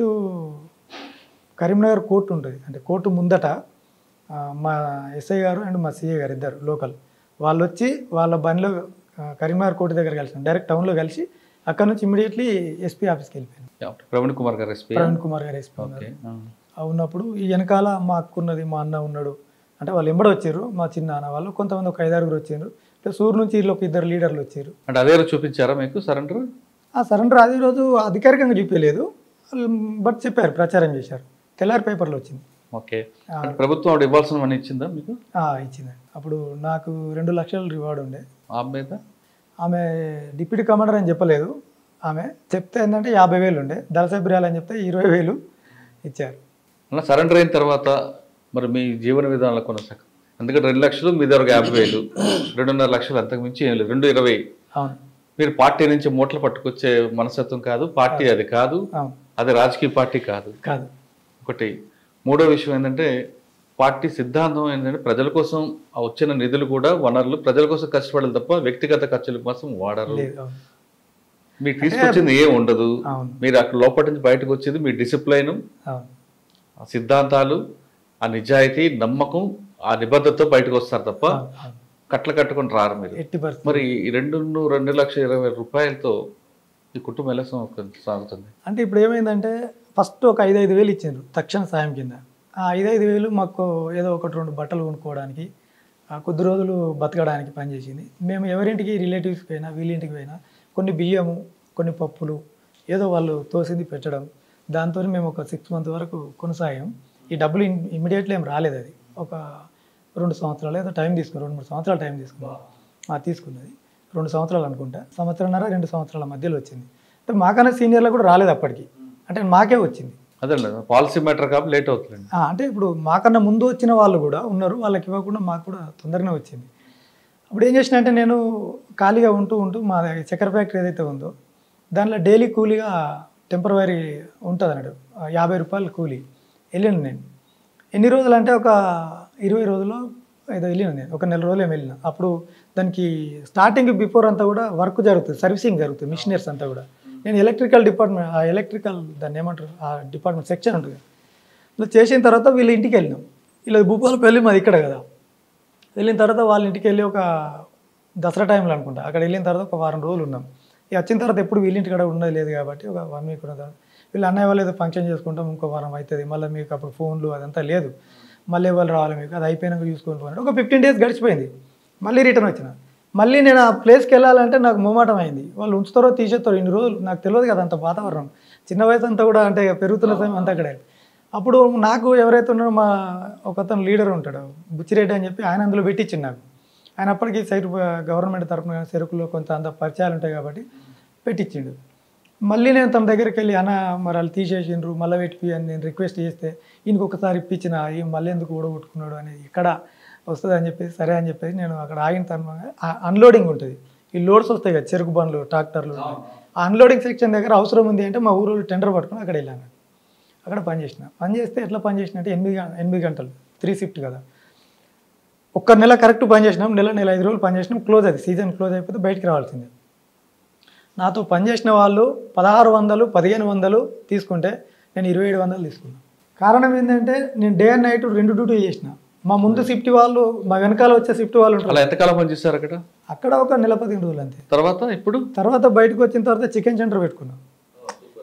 కరీంనగర్ కోర్టు ఉంటుంది అంటే కోర్టు ముందట ఆ, మా ఎస్ఐ గారు అండ్ మా సిఏ గారు ఇద్దరు లోకల్ వాళ్ళు వచ్చి వాళ్ళ బండిలో ఆ, కరీంనగర్ కోర్టు దగ్గర కలిసాం డైరెక్ట్ టౌన్లో కలిసి అక్కడ నుంచి ఇమీడియట్లీ ఎస్పీ ఆఫీస్కి వెళ్ళిపోయాను ప్రవీణ్ కుమార్ గారు ఎస్పీ ప్రవీణ్ కుమార్ గారు ఎస్పీ ఓకే ఉన్నారు ఆ ఉన్నప్పుడు ఈ వెనకాల మా అక్క ఉన్నది మా అన్న ఉన్నాడు అంటే వాళ్ళు ఎంబడి వచ్చారు మా చిన్న అన్న వాళ్ళు కొంతమంది ఒక ఐదారుగురు వచ్చారు ప్లస్ ఊరు నుంచి వీళ్ళు ఒక ఇద్దరు లీడర్లు వచ్చారు అంటే అదే రోజు చూపించారా మీకు సరెండర్ ఆ సరెండర్ అదే రోజు అధికారికంగా చూపించలేదు బట్ చెప్పారు ప్రచారం చేశారు తెల్లారి పేపర్లో వచ్చింది ఓకే అంటే ప్రభుత్వం ఆవిడ ఇవ్వాల్సిన మనీ ఇచ్చిందా మీకు ఆ, ఇచ్చిందండి అప్పుడు నాకు రెండు లక్షల రివార్డ్ ఉండే ఆ మీద ఆమె డిప్యూటీ కమాండర్ అని చెప్పలేదు ఆమె చెప్తే ఏంటంటే యాభై వేలు ఉండే దళసభ్యురాలు అని చెప్తే ఇరవై వేలు ఇచ్చారు అలా సరెండర్ అయిన తర్వాత మరి మీ జీవన విధానాలు కొనసాగ ఎందుకంటే రెండు లక్షలు మీ దగ్గర ఒక యాభై వేలు రెండున్నర లక్షలు అంతకు మించి ఏం లేదు రెండు ఇరవై అవును మీరు పార్టీ నుంచి మూటలు పట్టుకొచ్చే మనస్తత్వం కాదు పార్టీ అది కాదు అవును అది రాజకీయ పార్టీ కాదు కాదు ఒకటి మూడో విషయం ఏంటంటే పార్టీ సిద్ధాంతం ఏంటంటే ప్రజల కోసం ఆ వచ్చిన నిధులు కూడా వనరులు ప్రజల కోసం కష్టపడాలి తప్ప వ్యక్తిగత ఖర్చుల కోసం వాడరు లేదు అవును మీరు తీసుకొచ్చింది ఏం ఉండదు అవును మీరు అక్కడ లోపల నుంచి బయటకు వచ్చేది మీ డిసిప్లైన్ అవును ఆ సిద్ధాంతాలు ఆ నిజాయితీ నమ్మకం ఆ నిబద్ధతతో బయటకు వస్తారు తప్ప అవును, అవును. కట్ల కట్టుకొని రారు మీరు ఎట్టి పరిస్థితి మరి ఈ రెండు రెండు లక్షల ఇరవై వేల రూపాయలతో ఈ కుటుంబం ఎలా సాగు- సాగుతుంది అంటే ఇప్పుడు ఏమైందంటే ఫస్ట్ ఒక ఐదు ఐదు వేలు ఇచ్చిండ్రు తక్షణ సాయం కింద ఆ ఐదు ఐదు వేలు మాకు ఏదో ఒకటి రెండు బట్టలు కొనుక్కోవడానికి ఆ కొద్ది రోజులు బతకడానికి పనిచేసింది మేము ఎవరింటికి రిలేటివ్స్కి పోయినా వీళ్ళింటికి పోయినా కొన్ని బియ్యము కొన్ని పప్పులు ఏదో వాళ్ళు తోసింది పెట్టడం దాంతో మేము ఒక సిక్స్ మంత్ వరకు కొనసాగాం ఈ డబ్బులు ఇమ్మీడియట్లీ ఏం రాలేదు అది ఒక రెండు సంవత్సరాలు ఏదో టైం తీసుకున్నాం రెండు మూడు సంవత్సరాలు టైం తీసుకున్నాం ఆ, తీసుకున్నది రెండు సంవత్సరాలు అనుకుంటా సంవత్సరంన్నర రెండు సంవత్సరాల మధ్యలో వచ్చింది అంటే మాకన్నా సీనియర్లకు కూడా రాలేదు అప్పటికి అంటే మాకే వచ్చింది అదే పాలసీ మ్యాటర్ కాబట్టి లేట్ అవుతుంది ఆ, అంటే ఇప్పుడు మాకన్నా ముందు వచ్చిన వాళ్ళు కూడా ఉన్నారు వాళ్ళకి ఇవ్వకుండా మాకు కూడా తొందరగానే వచ్చింది అప్పుడు ఏం చేసిన అంటే నేను ఖాళీగా ఉంటూ ఉంటూ మా చక్కెర ఫ్యాక్టరీ ఏదైతే ఉందో దానిలో డైలీ కూలీగా టెంపరవరీ ఉంటుంది అన్నాడు ఆ, యాభై రూపాయలు కూలీ వెళ్ళాను నేను ఎన్ని రోజులు అంటే ఒక ఇరవై రోజుల్లో ఏదో వెళ్ళిన నేను ఒక నెల రోజులు ఏమో వెళ్ళిన అప్పుడు దానికి స్టార్టింగ్ బిఫోర్ అంతా కూడా వర్క్ జరుగుతుంది సర్వీసింగ్ జరుగుతుంది మిషనరీస్ అంతా కూడా నేను ఎలక్ట్రికల్ డిపార్ట్మెంట్ ఆ ఎలక్ట్రికల్ దాన్ని ఏమంటారు ఆ డిపార్ట్మెంట్ సెక్షన్ ఉంటుంది ఇలా చేసిన తర్వాత వీళ్ళ ఇంటికి వెళ్ళినాం ఇలా భూపాలపల్లి మాది ఇక్కడ కదా వెళ్ళిన తర్వాత వాళ్ళ ఇంటికి వెళ్ళి ఒక దసరా టైంలో అనుకుంటా అక్కడ వెళ్ళిన తర్వాత ఒక వారం రోజులు ఉన్నాం ఇక వచ్చిన తర్వాత ఎప్పుడు వీళ్ళింటి కూడా ఉన్నది లేదు కాబట్టి ఒక వన్ వీక్ ఉన్న తర్వాత వీళ్ళు అన్నయ్య వాళ్ళు ఏదో ఫంక్షన్ చేసుకుంటాం ఇంకో వారం అవుతుంది మళ్ళీ మీకు అప్పుడు ఫోన్లు అదంతా లేదు మళ్ళీ వాళ్ళు రావాలి మీకు అది అయిపోయినాక చూసుకొని పోయినాడు ఒక ఫిఫ్టీన్ డేస్ గడిచిపోయింది మళ్ళీ రిటర్న్ వచ్చిన మళ్ళీ నేను ఆ ప్లేస్కి వెళ్ళాలంటే నాకు మొమాటం అయింది వాళ్ళు ఉంచుతారో తీసేస్తారో ఇన్ని రోజులు నాకు తెలియదు కదా అంత వాతావరణం చిన్న వయసు అంతా కూడా అంటే పెరుగుతున్న సమయం అంతా అక్కడే అప్పుడు నాకు ఎవరైతే ఉన్నారో మా ఒక అతను లీడర్ ఉంటాడు బుచ్చిరెడ్డి అని చెప్పి ఆయన అందులో పెట్టించిండు నాకు ఆయన అప్పటికి సైట్ గవర్నమెంట్ తరఫున చెరుకులో కొంత అంత పరిచయాలు ఉంటాయి కాబట్టి పెట్టించిండు మళ్ళీ నేను తన దగ్గరికి వెళ్ళి అన్న మరి వాళ్ళు తీసేసిండ్రు మళ్ళీ పెట్టిపి అని నేను రిక్వెస్ట్ చేస్తే ఈయనకి ఒకసారి ఇప్పించిన ఈ మళ్ళీ ఎందుకు ఊడగొట్టుకున్నాడు అనేది ఇక్కడ వస్తుంది అని చెప్పేసి సరే అని చెప్పేసి నేను అక్కడ ఆగిన తర్వాత అన్లోడింగ్ ఉంటుంది ఈ లోడ్స్ వస్తాయి కదా చెరుకు బండ్లు ట్రాక్టర్లు ఆ అన్లోడింగ్ సెక్షన్ దగ్గర అవసరం ఉంది అంటే మా ఊరు టెండర్ పట్టుకుని అక్కడ వెళ్ళాను అక్కడ పని చేసిన పని చేస్తే ఎట్లా పని చేసిన అంటే ఎనిమిది గం- ఎనిమిది గంటలు త్రీ షిఫ్ట్ కదా ఒక్క నెల కరెక్ట్ పని చేసినాం నెల నెల ఐదు రోజులు పని చేసినాం క్లోజ్ అది సీజన్ క్లోజ్ అయిపోతే బయటికి రావాల్సిందే నాతో పనిచేసిన వాళ్ళు పదహారు వందలు పదిహేను వందలు తీసుకుంటే నేను ఇరవై ఏడు వందలు తీసుకున్నాను కారణం ఏంటంటే నేను డే అండ్ నైట్ రెండు డ్యూటీ చేసిన మా ముందు షిఫ్ట్ వాళ్ళు మా వెనకాల వచ్చే షిఫ్ట్ వాళ్ళు ఉంటారు అలా ఎంతకాలం పనిచేస్తారు అక్కడ అక్కడ ఒక నెల పదిహేను రోజులు అంతే తర్వాత ఇప్పుడు తర్వాత బయటకు వచ్చిన తర్వాత చికెన్ సెంటర్ పెట్టుకున్నాం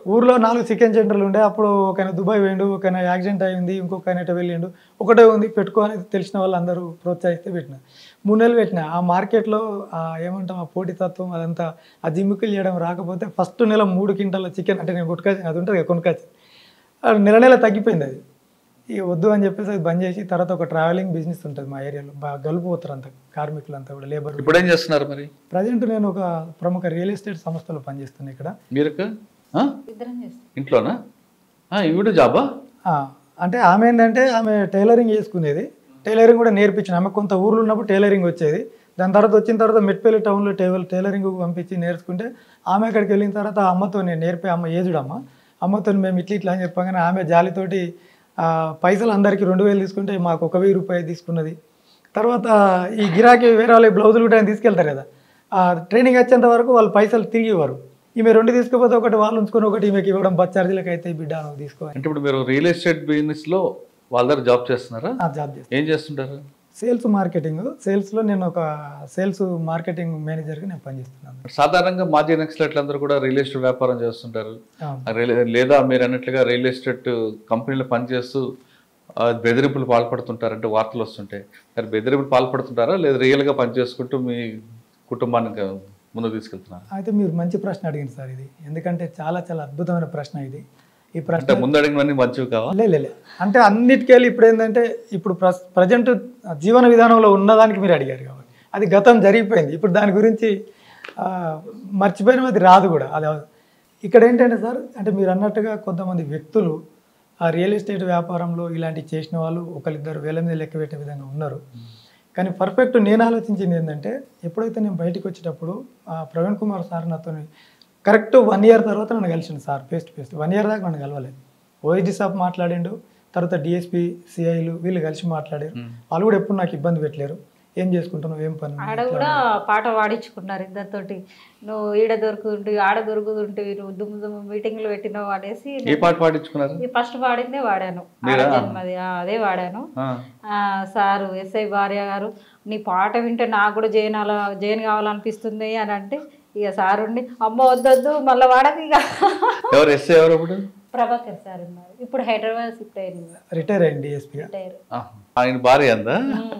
ఊర్లో నాలుగు చికెన్ సెంటర్లు ఉండే అప్పుడు ఒక దుబాయ్ పోయిండు ఒక యాక్సిడెంట్ అయింది ఇంకొక ఆయన ఇటు వెళ్ళిండు ఒకటే ఉంది పెట్టుకోని తెలిసిన వాళ్ళు అందరూ ప్రోత్సహిస్తే పెట్టిన మూడు నెలలు పెట్టిన ఆ మార్కెట్లో ఆ ఏమంటాం ఆ పోటీతత్వం అదంతా ఆ జిమ్మికులు చేయడం రాకపోతే ఫస్ట్ నెల మూడు క్వింటాల చికెన్ అంటే నేను కొట్టుకొచ్చి అది ఉంటుంది కదా కొనుక్కొచ్చి అది నెల నెల తగ్గిపోయింది అది ఇక వద్దు అని చెప్పేసి అది బంద్ చేసి తర్వాత ఒక ట్రావెలింగ్ బిజినెస్ ఉంటుంది మా ఏరియాలో బాగా గలుపుపోతారు అంత కార్మికులు అంతా కూడా లేబర్ ఇప్పుడు ఏం చేస్తున్నారు మరి ప్రజెంట్ నేను ఒక ప్రముఖ రియల్ ఎస్టేట్ సంస్థలో పనిచేస్తున్నాను ఇక్కడ మీరు ఆ? ఇద్దరం చేస్తాం ఇంట్లోనా ఆ, ఇవి కూడా జాబా ఆ, అంటే ఆమె ఏంటంటే ఆమె టైలరింగ్ చేసుకునేది టైలరింగ్ కూడా నేర్పించిన ఆమె కొంత ఊర్లో ఉన్నప్పుడు టైలరింగ్ వచ్చేది దాని తర్వాత వచ్చిన తర్వాత మెట్పల్లి టౌన్లో టైలర్ టైలరింగ్ పంపించి నేర్చుకుంటే ఆమె అక్కడికి వెళ్ళిన తర్వాత ఆ అమ్మతో నేను నేర్పే అమ్మ ఏజుడు అమ్మ అమ్మతో మేము ఇట్లా ఇట్లా అని చెప్పగానే ఆమె జాలితోటి ఆ, పైసలు అందరికీ రెండు వేలు తీసుకుంటే మాకు ఒక వెయ్యి రూపాయలు తీసుకున్నది తర్వాత ఈ గిరాకీ వేరే వాళ్ళ బ్లౌజులు కూడా ఆయన తీసుకెళ్తారు కదా ఆ ట్రైనింగ్ వచ్చేంత వరకు వాళ్ళు పైసలు తిరిగి ఇవ్వరు ఈమె రెండు తీసుకుపోతే ఒకటి వాళ్ళు ఉంచుకొని ఒకటి ఈమెకి ఇవ్వడం బస్ ఛార్జీలకు అయితే బిడ్డ నువ్వు తీసుకో అని అంటే ఇప్పుడు మీరు రియల్ ఎస్టేట్ బిజినెస్ లో వాళ్ళ దగ్గర జాబ్ చేస్తున్నారా ఆ జాబ్ చేస్తాను ఏం చేస్తుంటారు సేల్స్ మార్కెటింగ్ సేల్స్లో నేను ఒక సేల్స్ మార్కెటింగ్ మేనేజర్గా నేను పనిచేస్తున్నాను సాధారణంగా మాజీ నక్సలైట్లు అందరూ కూడా రియల్ ఎస్టేట్ వ్యాపారం చేస్తుంటారు అవును. ఆ రియల్- లేదా మీరు అన్నట్లుగా రియల్ ఎస్టేట్ కంపెనీలో పనిచేస్తూ ఆ, బెదిరింపులు పాల్పడుతుంటారు అంటే వార్తలు వస్తుంటాయి మరి బెదిరింపులు పాల్పడుతుంటారా లేదా రియల్గా పని చేసుకుంటూ మీ కుటుంబానికి ముందుకు తీసుకెళ్తున్నారు అయితే మీరు మంచి ప్రశ్న అడిగింది సార్ ఇది ఎందుకంటే చాలా చాలా అద్భుతమైన ప్రశ్న ఇది ఈ ప్రశ్న అంటే ముందు అడిగినవన్నీ మంచివి కావా లే లే, లే. అంటే అన్నిటికెళ్ళి ఇప్పుడు ఏంటంటే ఇప్పుడు ప్రజెంట్ జీవన విధానంలో ఉన్నదానికి మీరు అడిగారు కాబట్టి అది గతం జరిగిపోయింది ఇప్పుడు దాని గురించి ఆ, మర్చిపోయిన అది రాదు కూడా అది ఇక్కడ ఏంటంటే సార్ అంటే మీరు అన్నట్టుగా కొంతమంది వ్యక్తులు ఆ రియల్ ఎస్టేట్ వ్యాపారంలో ఇలాంటివి చేసిన వాళ్ళు ఒకరిద్దరు వేల మీద లెక్క పెట్టే విధంగా ఉన్నారు కానీ పర్ఫెక్ట్ నేను ఆలోచించింది ఏంటంటే ఎప్పుడైతే నేను బయటికి వచ్చేటప్పుడు ఆ ప్రవీణ్ కుమార్ సార్ నాతో కరెక్ట్ వన్ ఇయర్ తర్వాత నన్ను కలిసిండు sir face to face one year దాకా నన్ను కలవలేదు ఓఎస్డి సాబ్ మాట్లాడిండు తర్వాత డిఎస్పి సిఐలు వీళ్ళు కలిసి మాట్లాడారు వాళ్ళు కూడా ఎప్పుడు నాకు ఇబ్బంది పెట్టలేరు ఏం చేసుకుంటున్నావు ఏం పని ఆడ కూడా పాట పాడించుకున్నారు ఇద్దరితోటి నువ్వు ఈడ దొరుకుతుంటే ఆడ దొరుకుతుంటే నువ్వు దుమ్ము దుమ్ము మీటింగ్లు పెట్టినావు అనేసి ఏ పాట పాడించుకున్నారు ఈ ఫస్ట్ పాడిందే వాడాను మీరా? ఆడ జన్మది ఆ, అదే వాడాను ఆ. ఆ, సారు ఎస్ఐ భార్య గారు నీ పాట వింటే నాకు కూడా జైన్ అలా జైన్ కావాలనిపిస్తుంది అని అంటే ఇక సార్ ఉండి అమ్మ వద్దొద్దు మళ్ళీ వాడకు ఇక ఎవరు ఎస్ఏ ఎవరు ఇప్పుడు ప్రభాకర్ సార్ ఉన్నారు ఇప్పుడు హైదరాబాద్ షిఫ్ట్ అయింది రిటైర్ అయ్యింది డిఎస్పిగా రిటైర్ ఆహా. ఆయన భార్య అందా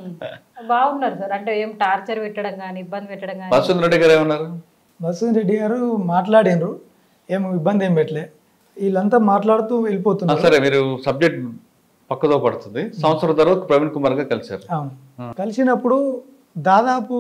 బాగున్నారు సార్ అంటే ఏం టార్చర్ పెట్టడం కానీ ఇబ్బంది పెట్టడం కానీ వసుంధ్ రెడ్డి గారు ఏమన్నారు మసూద్ రెడ్డి గారు మాట్లాడినరు ఏం ఇబ్బంది ఏం పెట్టలే వీళ్ళంతా మాట్లాడుతూ ఆ, వెళ్ళిపోతున్నారు సరే మీరు సబ్జెక్ట్ పక్కదో పడుతుంది సంవత్సరం తర్వాత ప్రవీణ్ కుమార్ గారు కలిశారు అవును కలిసినప్పుడు దాదాపు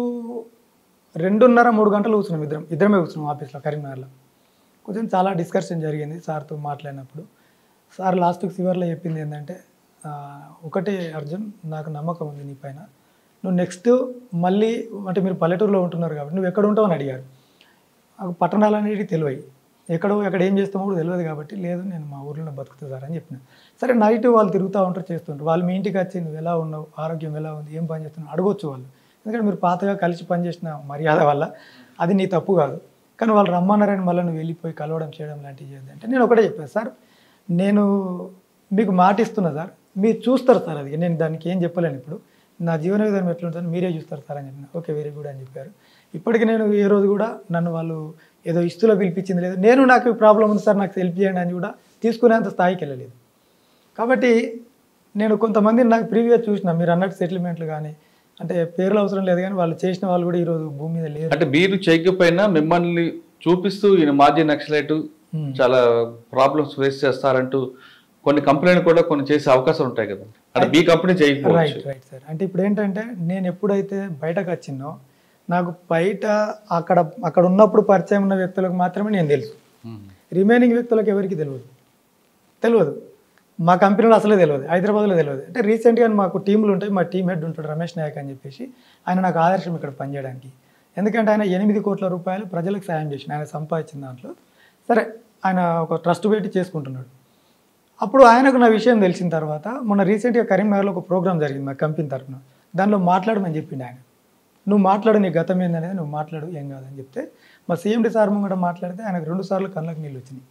రెండున్నర మూడు గంటలు కూర్చున్నాం ఇద్దరం ఇద్దరమే కూర్చున్నాం ఆఫీస్లో కరీంనగర్లో కొంచెం చాలా డిస్కషన్ జరిగింది సార్తో మాట్లాడినప్పుడు సార్ లాస్ట్కి చివరిలో చెప్పింది ఏంటంటే "ఆ, ఒకటే అర్జున్ నాకు నమ్మకం ఉంది నీ పైన నువ్వు నెక్స్ట్ మళ్ళీ అంటే మీరు పల్లెటూరులో ఉంటున్నారు కాబట్టి నువ్వు ఎక్కడ ఉంటావు అని అడిగారు నాకు పట్టణాలు అనేవి తెలివయి ఎక్కడో ఎక్కడ ఏం చేస్తామో కూడా తెలియదు కాబట్టి లేదు నేను మా ఊర్లోనే బతుకుతా సార్ అని చెప్పిన సరే నైట్ వాళ్ళు తిరుగుతూ ఉంటారు చేస్తుంటారు వాళ్ళు మీ ఇంటికి వచ్చి నువ్వు ఎలా ఉన్నావు ఆరోగ్యం ఎలా ఉంది ఏం పని చేస్తున్నావు అడగొచ్చు వాళ్ళు ఎందుకంటే మీరు పాతగా కలిసి పనిచేసిన మర్యాద వల్ల అది నీ తప్పు కాదు కానీ వాళ్ళు రమ్మన్నారని మళ్ళీ నువ్వు వెళ్ళిపోయి కలవడం చేయడం లాంటివి చేయదు అంటే నేను ఒకటే చెప్పాను సార్ నేను మీకు మాట ఇస్తున్నా సార్ మీరు చూస్తారు సార్ అది నేను దానికి ఏం చెప్పలేను ఇప్పుడు నా జీవన విధానం ఎట్లుంటుందో మీరే చూస్తారు సార్ అని చెప్పిన ఓకే వెరీ గుడ్ అని చెప్పారు ఇప్పటికి నేను ఏ రోజు కూడా నన్ను వాళ్ళు ఏదో ఇస్తులో పిలిపించింది లేదు నేను నాకు ప్రాబ్లం ఉంది సార్ నాకు హెల్ప్ చేయండి అని కూడా తీసుకునేంత స్థాయికి వెళ్ళలేదు కాబట్టి నేను కొంతమందిని నాకు ప్రీవియస్ చూసిన మీరు అన్నట్టు సెటిల్మెంట్లు కానీ అంటే పేర్లు అవసరం లేదు కానీ వాళ్ళు చేసిన వాళ్ళు కూడా ఈరోజు భూమి మీద లేరు అంటే మీరు చేయకపోయినా మిమ్మల్ని చూపిస్తూ ఈయన మాజీ నక్సలైట్ Hmm. చాలా ప్రాబ్లమ్స్ ఫేస్ చేస్తారంటూ కొన్ని కంపెనీలు కూడా కొన్ని చేసే అవకాశాలు ఉంటాయి కదా అంటే మీ కంపెనీ చేయకపోవచ్చు రైట్ రైట్ సార్ అంటే ఇప్పుడు ఏంటంటే నేను ఎప్పుడైతే బయటకు వచ్చినో నాకు బయట అక్కడ అక్కడ ఉన్నప్పుడు పరిచయం ఉన్న వ్యక్తులకు మాత్రమే నేను తెలుసు Hmm. రిమైనింగ్ వ్యక్తులకు ఎవరికి తెలియదు తెలియదు మా కంపెనీలో అసలే తెలియదు హైదరాబాద్లో తెలియదు అంటే రీసెంట్గా మాకు టీంలు ఉంటాయి మా టీం హెడ్ ఉంటాడు రమేష్ నాయక్ అని చెప్పేసి ఆయన నాకు ఆదర్శం ఇక్కడ పనిచేయడానికి ఎందుకంటే ఆయన ఎనిమిది కోట్ల రూపాయలు ప్రజలకు సాయం చేసిన ఆయన సంపాదించిన దాంట్లో సరే ఆయన ఒక ట్రస్ట్ పెట్టి చేసుకుంటున్నాడు అప్పుడు ఆయనకు నా విషయం తెలిసిన తర్వాత మొన్న రీసెంట్గా కరీంనగర్లో ఒక ప్రోగ్రామ్ జరిగింది మా కంపెనీ తరఫున దానిలో మాట్లాడమని చెప్పిండు ఆయన నువ్వు మాట్లాడు నీ గతం ఏందనేది నువ్వు మాట్లాడు ఏం కాదని చెప్తే మా సీఎండి సార్ ముంగట మాట్లాడితే ఆయనకు రెండు సార్లు కళ్ళకు నీళ్ళు వచ్చినాయి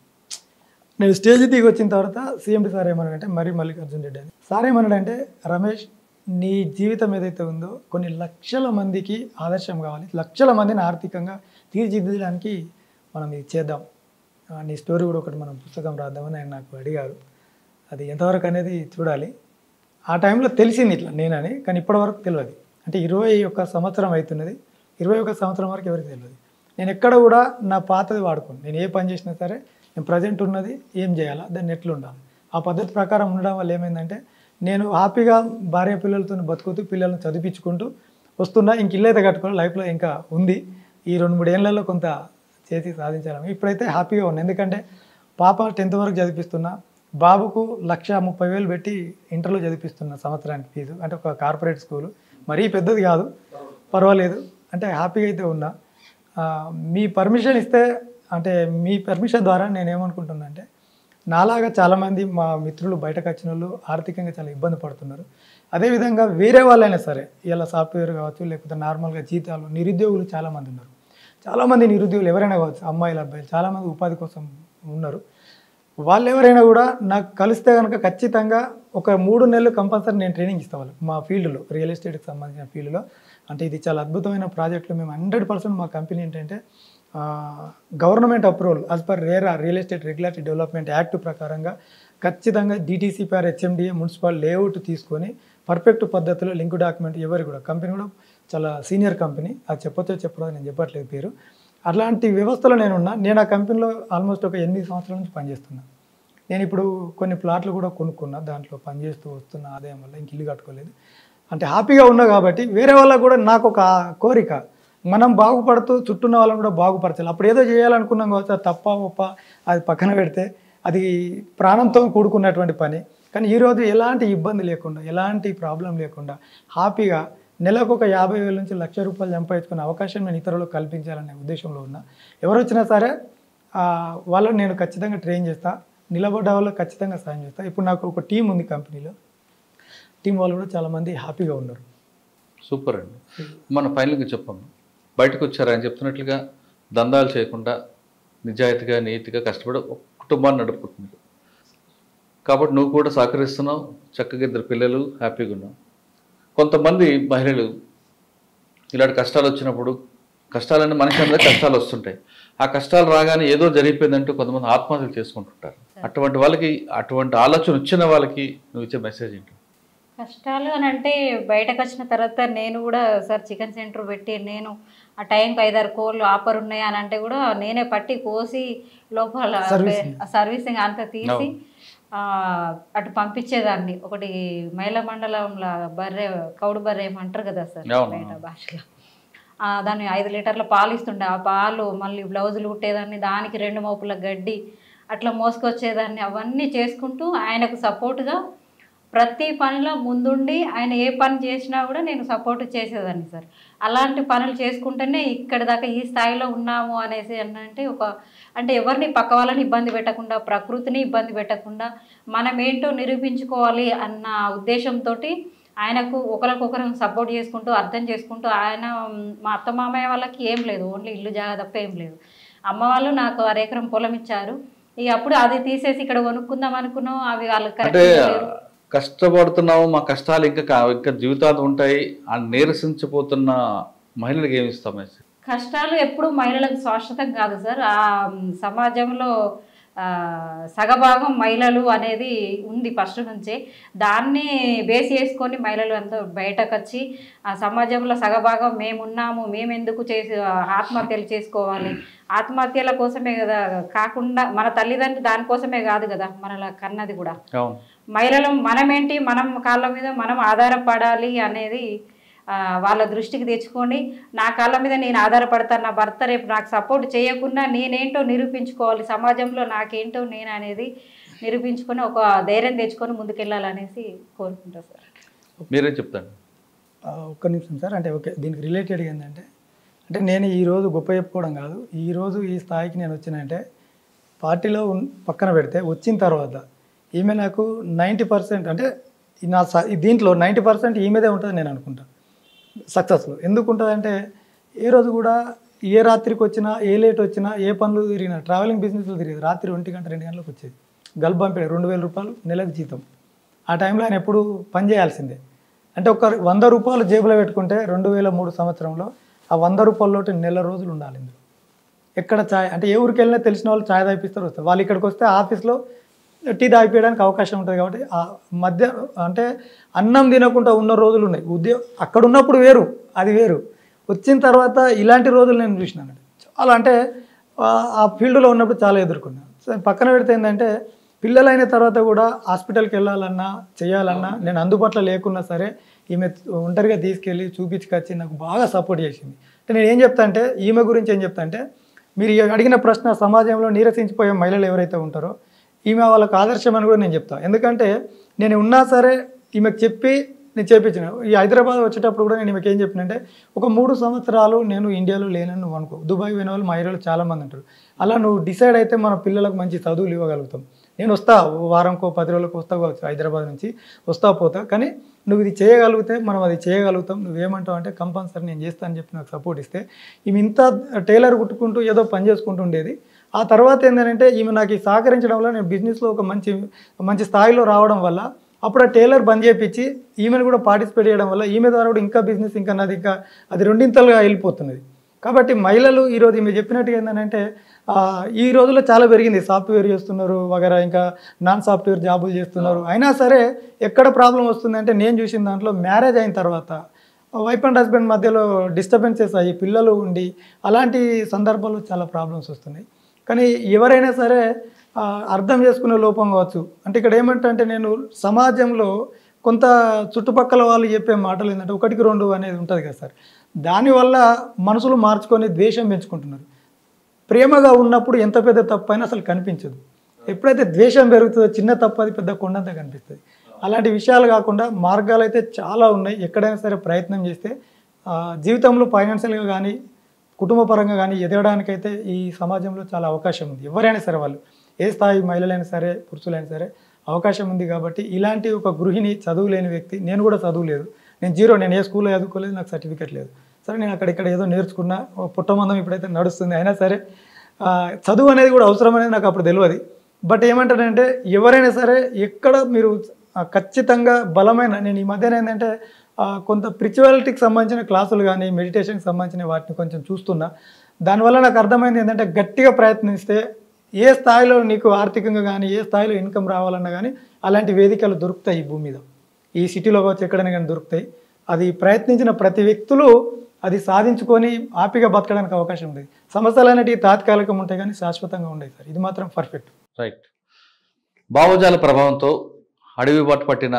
నేను స్టేజ్ దిగి వచ్చిన తర్వాత సీఎండి సార్ ఏమన్నాడంటే మరి మల్లికార్జున రెడ్డి అని సార్ ఏమన్నాడంటే రమేష్ నీ జీవితం ఏదైతే ఉందో కొన్ని లక్షల మందికి ఆదర్శం కావాలి లక్షల మందిని ఆర్థికంగా తీర్చిదిద్దడానికి మనం ఇది చేద్దాం ఆ, నీ స్టోరీ కూడా ఒకటి మనం పుస్తకం రాద్దామని ఆయన నాకు అడిగారు అది ఎంతవరకు అనేది చూడాలి ఆ టైంలో తెలిసింది ఇట్లా నేనని కానీ ఇప్పటివరకు తెలియదు అంటే ఇరవై ఒక్క సంవత్సరం అవుతున్నది ఇరవై ఒక్క సంవత్సరం వరకు ఎవరికి తెలియదు నేను ఎక్కడ కూడా నా పాతది వాడుకోను నేను ఏ పని చేసినా సరే నేను ప్రజెంట్ ఉన్నది ఏం చేయాలా దాన్ని ఎట్లా ఉండాలి ఆ పద్ధతి ప్రకారం ఉండడం వల్ల ఏమైందంటే నేను హ్యాపీగా భార్య పిల్లలతో బతుకుతూ పిల్లల్ని చదివించుకుంటూ వస్తున్నా ఇంక ఇల్లు అయితే కట్టుకోవాలి లైఫ్లో ఇంకా ఉంది ఈ రెండు మూడు ఏళ్లలో కొంత చేసి సాధించాలని ఇప్పుడైతే హ్యాపీగా ఉన్నాను ఎందుకంటే పాప టెన్త్ వరకు చదివిస్తున్నా బాబుకు లక్ష ముప్పై వేలు పెట్టి ఇంటర్లో చదివిస్తున్నా సంవత్సరానికి ఫీజు అంటే ఒక కార్పొరేట్ స్కూలు మరీ పెద్దది కాదు పర్వాలేదు అంటే హ్యాపీగా అయితే ఉన్నా ఆ, మీ పర్మిషన్ ఇస్తే అంటే మీ పర్మిషన్ ద్వారా నేను ఏమనుకుంటున్నా అంటే నాలాగా చాలామంది మా మిత్రులు బయటకు వచ్చిన వాళ్ళు ఆర్థికంగా చాలా ఇబ్బంది పడుతున్నారు అదేవిధంగా వేరే వాళ్ళైనా సరే ఇలా సాఫ్ట్వేర్ కావచ్చు లేకపోతే నార్మల్గా జీతాలు నిరుద్యోగులు చాలామంది ఉన్నారు చాలామంది నిరుద్యోగులు ఎవరైనా కావచ్చు అమ్మాయిలు అబ్బాయిలు చాలామంది ఉపాధి కోసం ఉన్నారు వాళ్ళు ఎవరైనా కూడా నాకు కలిస్తే కనుక ఖచ్చితంగా ఒక మూడు నెలలు కంపల్సరీ నేను ట్రైనింగ్ ఇస్తాను వాళ్ళకి మా ఫీల్డ్లో రియల్ ఎస్టేట్కి సంబంధించిన ఫీల్డ్లో అంటే ఇది చాలా అద్భుతమైన ప్రాజెక్టులు మేము హండ్రెడ్ పర్సెంట్ మా కంపెనీ ఏంటంటే government approval as per RERA real estate regulatory development act ప్రకారంగా ఖచ్చితంగా డిటీసీపీఆర్ హెచ్ఎండిఏ మున్సిపల్ లేఅవుట్ తీసుకొని పర్ఫెక్ట్ పద్ధతిలో లింక్ డాక్యుమెంట్ ఎవరు కూడా కంపెనీ కూడా చాలా సీనియర్ కంపెనీ అది చెప్పొచ్చో చెప్పదో నేను చెప్పట్లేదు పేరు అట్లాంటి వ్యవస్థలో నేను ఉన్నా నేను ఆ కంపెనీలో ఆల్మోస్ట్ ఒక ఎనిమిది సంవత్సరాల నుంచి పనిచేస్తున్నా నేను ఇప్పుడు కొన్ని ప్లాట్లు కూడా కొనుక్కున్నా దాంట్లో పనిచేస్తూ వస్తున్న ఆదాయం వల్ల ఇంక ఇల్లు కట్టుకోలేదు అంటే హ్యాపీగా ఉన్నా కాబట్టి వేరే వాళ్ళకు కూడా నాకు ఒక కోరిక మనం బాగుపడుతూ చుట్టూన్న వాళ్ళని కూడా బాగుపరచాలి అప్పుడు ఏదో చేయాలనుకున్నాం కావచ్చు అది తప్ప ఒప్ప అది పక్కన పెడితే అది ప్రాణంతో కూడుకున్నటువంటి పని కానీ ఈరోజు ఎలాంటి ఇబ్బంది లేకుండా ఎలాంటి ప్రాబ్లం లేకుండా హ్యాపీగా నెలకు ఒక యాభై వేల నుంచి లక్ష రూపాయలు సంపాదించుకునే అవకాశం నేను ఇతరులకు కల్పించాలనే ఉద్దేశంలో ఉన్నా ఎవరు వచ్చినా సరే ఆ, వాళ్ళని నేను ఖచ్చితంగా ట్రైన్ చేస్తా నిలబడ్డ వాళ్ళకి ఖచ్చితంగా సాయం చేస్తా ఇప్పుడు నాకు ఒక టీం ఉంది కంపెనీలో టీం వాళ్ళు కూడా చాలామంది హ్యాపీగా ఉన్నారు సూపర్ అండి మన ఫైనల్గా చెప్పాము బయటకు వచ్చారు ఆయన చెప్తున్నట్లుగా దందాలు చేయకుండా నిజాయితీగా నీతిగా కష్టపడి ఒక కుటుంబాన్ని నడుపుకుంటున్నారు కాబట్టి నువ్వు కూడా సహకరిస్తున్నావు చక్కగా ఇద్దరు పిల్లలు హ్యాపీగా ఉన్నావు కొంతమంది మహిళలు ఇలాంటి కష్టాలు వచ్చినప్పుడు కష్టాలన్నీ మనిషి అందరికీ కష్టాలు వస్తుంటాయి ఆ కష్టాలు రాగానే ఏదో జరిగిపోయిందంటూ కొంతమంది ఆత్మహత్యలు చేసుకుంటుంటారు అటువంటి వాళ్ళకి అటువంటి ఆలోచన వచ్చిన వాళ్ళకి నువ్వు ఇచ్చే మెసేజ్ ఏంటి కష్టాలు అని అంటే బయటకు వచ్చిన తర్వాత నేను కూడా సార్ చికెన్ సెంటర్ పెట్టి నేను ఆ టైంకి ఐదారు కోళ్ళు ఆఫర్ ఉన్నాయి అని అంటే కూడా నేనే పట్టి కోసి లోపల Servicing. ఆ సర్వీసింగ్ అంతా తీసి ఆ, అటు పంపించేదాన్ని ఒకటి మహిళా మండలంలో బర్రె కౌడు బర్రె ఏమంటారు కదా సార్ అవును. బయట భాషలో ఆ, దాన్ని ఐదు లీటర్ల పాలు ఇస్తుండే ఆ పాలు మళ్ళీ బ్లౌజులు కుట్టేదాన్ని దానికి రెండు మోపుల గడ్డి అట్లా మోసుకొచ్చేదాన్ని అవన్నీ చేసుకుంటూ ఆయనకు సపోర్ట్గా ప్రతి పనిలో ముందుండి ఆయన ఏ పని చేసినా కూడా నేను సపోర్ట్ చేసేదాన్ని సార్ అలాంటి పనులు చేసుకుంటేనే ఇక్కడ దాకా ఈ స్థాయిలో ఉన్నాము అనేసి అంటే ఒక అంటే ఎవరిని పక్క వాళ్ళని ఇబ్బంది పెట్టకుండా ప్రకృతిని ఇబ్బంది పెట్టకుండా మనం ఏంటో నిరూపించుకోవాలి అన్న ఉద్దేశంతో ఆయనకు ఒకరికొకరు సపోర్ట్ చేసుకుంటూ అర్థం చేసుకుంటూ ఆయన మ్, మా అత్త మామయ్య వాళ్ళకి ఏం లేదు ఓన్లీ ఇల్లు జాగా తప్ప ఏం లేదు అమ్మ వాళ్ళు నాకు అరెకరం పొలం ఇచ్చారు ఇక అప్పుడు అది తీసేసి ఇక్కడ కొనుక్కుందాం అనుకున్నాం అవి వాళ్ళకి అంటే కరెక్ట్గా లేరు కష్టపడుతున్నాము మా కష్టాలు ఇంకా కా- ఇంకా జీవితాలు ఉంటాయి అని నీరసించిపోతున్న మహిళలకు ఏమి ఇస్తాం మెసేజ్ కష్టాలు ఎప్పుడు మహిళలకు శాశ్వతం కాదు సార్ ఆ మ్, సమాజంలో ఆ, సగభాగం మహిళలు అనేది ఉంది ఫస్ట్ నుంచే దాన్ని బేస్ చేసుకొని మహిళలు అంతా బయటకు వచ్చి ఆ సమాజంలో సగభాగం మేమున్నాము మేము ఎందుకు చేసి ఆత్మహత్యలు చేసుకోవాలి ఆత్మహత్యల కోసమే కదా కాకుండా మన తల్లిదండ్రులు దానికోసమే కాదు కదా మనల కన్నది కూడా అవును మహిళలు మనమేంటి మనం కాళ్ళ మీద మనం ఆధారపడాలి అనేది ఆ, వాళ్ళ దృష్టికి తెచ్చుకొని నా కాళ్ళ మీద నేను ఆధారపడతాను నా భర్త రేపు నాకు సపోర్ట్ చేయకుండా నేనేంటో నిరూపించుకోవాలి సమాజంలో నాకేంటో నేను అనేది నిరూపించుకొని ఒక ధైర్యం తెచ్చుకొని ముందుకెళ్ళాలనేసి కోరుకుంటా సార్ మీరేం చెప్తాను ఆ, ఒక్క నిమిషం సార్ అంటే ఓకే దీనికి రిలేటెడ్ ఏంటంటే అంటే నేను ఈరోజు గొప్ప చెప్పుకోవడం కాదు ఈరోజు ఈ స్థాయికి నేను వచ్చినంటే పార్టీలో ఉన్- పక్కన పెడితే వచ్చిన తర్వాత ఈమె నాకు నైంటీ పర్సెంట్ అంటే ఈ నా స- ఈ దీంట్లో నైంటీ పర్సెంట్ ఈమెదే ఉంటుంది నేను అనుకుంటాను సక్సెస్లో ఎందుకు ఉంటుందంటే ఏ రోజు కూడా ఏ రాత్రికి వచ్చినా ఏ లేట్ వచ్చినా ఏ పనులు తిరిగినా ట్రావెలింగ్ బిజినెస్లో తిరిగేది రాత్రి ఒంటి గంట రెండు గంటలకు వచ్చేది గల్ఫ్ పంపాడు రెండు వేల రూపాయలు నెలకు జీతం ఆ టైంలో ఆయన ఎప్పుడు పని చేయాల్సిందే అంటే ఒక వంద రూపాయలు జేబులో పెట్టుకుంటే రెండు వేల మూడు సంవత్సరంలో ఆ వంద రూపాయలతోటి నెల రోజులు ఉండాలి ఇందులో ఎక్కడ ఛాయ్ అంటే ఏ ఊరికి వెళ్ళినా తెలిసిన వాళ్ళు ఛాయ్ తాగిపిస్తారు వస్తారు వాళ్ళు ఇక్కడికి వస్తే ఆఫీస్లో టీ తాగిపించడానికి అవకాశం ఉంటుంది కాబట్టి ఆ మధ్య అంటే అన్నం తినకుండా ఉన్న రోజులు ఉన్నాయి ఉద్యోగం అక్కడ ఉన్నప్పుడు వేరు అది వేరు వచ్చిన తర్వాత ఇలాంటి రోజులు నేను చూసినాను చాలా అంటే ఆ- ఆ ఫీల్డ్లో ఉన్నప్పుడు చాలా ఎదుర్కొన్నాను సో పక్కన పెడితే ఏంటంటే పిల్లలైన తర్వాత కూడా హాస్పిటల్కి వెళ్ళాలన్నా చేయాలన్నా నేను అందుబాటులో లేకున్నా సరే ఈమె ఒంటరిగా తీసుకెళ్ళి చూపించుకొచ్చి నాకు బాగా సపోర్ట్ చేసింది అంటే నేను ఏం చెప్తా అంటే ఈమె గురించి ఏం చెప్తా అంటే మీరు ఈ అడిగిన ప్రశ్న సమాజంలో నీరసించిపోయే మహిళలు ఎవరైతే ఉంటారో ఈమె వాళ్ళకి ఆదర్శం అని కూడా నేను చెప్తాను ఎందుకంటే నేను ఉన్నా సరే ఈమెకు చెప్పి నేను చేపించిన ఈ హైదరాబాద్ వచ్చేటప్పుడు కూడా నేను ఈమెకి ఏం చెప్పినంటే ఒక మూడు సంవత్సరాలు నేను ఇండియాలో లేనని నువ్వు అనుకో దుబాయ్ పోయిన వాళ్ళు మా ఏరియాలో చాలా మంది ఉంటారు అలా నువ్వు డిసైడ్ అయితే మన పిల్లలకు మంచి చదువులు ఇవ్వగలుగుతాం నేను వస్తా ఓ వారంకో పది రోజులకు వస్తా కావచ్చు హైదరాబాద్ నుంచి వస్తా పోతా కానీ నువ్వు ఇది చేయగలిగితే మనం అది చేయగలుగుతాం నువ్వేమంటావు అంటే కంపల్సరీ నేను చేస్తా అని చెప్పి నాకు సపోర్ట్ ఇస్తే ఈమె ఇంత టైలర్ కుట్టుకుంటూ ఏదో పని చేసుకుంటూ ఉండేది ఆ తర్వాత ఏంటంటే ఈమె నాకు ఈ సహకరించడం వల్ల నేను బిజినెస్లో ఒక మంచి మంచి స్థాయిలో రావడం వల్ల అప్పుడు ఆ టైలర్ బంద్ చేపించి ఈమెను కూడా పార్టిసిపేట్ చేయడం వల్ల ఈమె ద్వారా కూడా ఇంకా బిజినెస్ ఇంకా నాది ఇంకా అది రెండింతలుగా వెళ్ళిపోతున్నది కాబట్టి మహిళలు ఈరోజు మీరు చెప్పినట్టుగా ఏంటంటే ఆ, ఈ రోజుల్లో చాలా పెరిగింది సాఫ్ట్వేర్ చేస్తున్నారు వగేరా ఇంకా నాన్ సాఫ్ట్వేర్ జాబులు చేస్తున్నారు అయినా సరే ఎక్కడ ప్రాబ్లం వస్తుందంటే నేను చూసిన దాంట్లో మ్యారేజ్ అయిన తర్వాత వైఫ్ అండ్ హస్బెండ్ మధ్యలో డిస్టర్బెన్సెస్ అయ్యి పిల్లలు ఉండి అలాంటి సందర్భాల్లో చాలా ప్రాబ్లమ్స్ వస్తున్నాయి కానీ ఎవరైనా సరే ఆ, అర్థం చేసుకునే లోపం కావచ్చు అంటే ఇక్కడ ఏమంటే నేను సమాజంలో కొంత చుట్టుపక్కల వాళ్ళు చెప్పే మాటలు ఏంటంటే ఒకటికి రెండు అనేది ఉంటుంది కదా సార్ దానివల్ల మనసులు మార్చుకొని ద్వేషం పెంచుకుంటున్నారు ప్రేమగా ఉన్నప్పుడు ఎంత పెద్ద తప్పు అయినా అసలు కనిపించదు ఎప్పుడైతే ద్వేషం పెరుగుతుందో చిన్న తప్పు అది పెద్ద కొండంత కనిపిస్తుంది అలాంటి విషయాలు కాకుండా మార్గాలు అయితే చాలా ఉన్నాయి ఎక్కడైనా సరే ప్రయత్నం చేస్తే ఆ, జీవితంలో ఫైనాన్షియల్గా కానీ కుటుంబ పరంగా కానీ ఎదగడానికైతే ఈ సమాజంలో చాలా అవకాశం ఉంది ఎవరైనా సరే వాళ్ళు ఏ స్థాయి మహిళలైనా సరే పురుషులైనా సరే అవకాశం ఉంది కాబట్టి ఇలాంటి ఒక గృహిణి చదువు లేని వ్యక్తి నేను కూడా చదువు లేదు నేను జీరో నేను ఏ స్కూల్లో చదువుకోలేదు నాకు సర్టిఫికేట్ లేదు సరే నేను అక్కడ ఇక్కడ ఏదో నేర్చుకున్నా ఓ పుట్టమందం ఇప్పుడైతే నడుస్తుంది అయినా సరే ఆ, చదువు అనేది కూడా అవసరం అనేది నాకు అప్పుడు తెలియదు బట్ ఏమంటారంటే ఎవరైనా సరే ఎక్కడ మీరు ఆ, ఖచ్చితంగా బలమైన నేను ఈ మధ్యన ఏంటంటే ఆ, కొంత స్పిరిచువాలిటీకి సంబంధించిన క్లాసులు కానీ మెడిటేషన్కి సంబంధించిన వాటిని కొంచెం చూస్తున్నా దానివల్ల నాకు అర్థమైంది ఏంటంటే గట్టిగా ప్రయత్నిస్తే ఏ స్థాయిలో నీకు ఆర్థికంగా కానీ ఏ స్థాయిలో ఇన్కమ్ రావాలన్నా కానీ అలాంటి వేదికలు దొరుకుతాయి ఈ భూమి మీద ఈ సిటీలో కావచ్చు ఎక్కడైనా కానీ దొరుకుతాయి అది ప్రయత్నించిన ప్రతి వ్యక్తులు అది సాధించుకొని హ్యాపీగా బతకడానికి అవకాశం ఉంది సమస్యలు అనేటివి తాత్కాలికం ఉంటాయి కానీ శాశ్వతంగా ఉండేవి సార్ ఇది మాత్రం పర్ఫెక్ట్ రైట్ భావజాల ప్రభావంతో అడవి బాట పట్టిన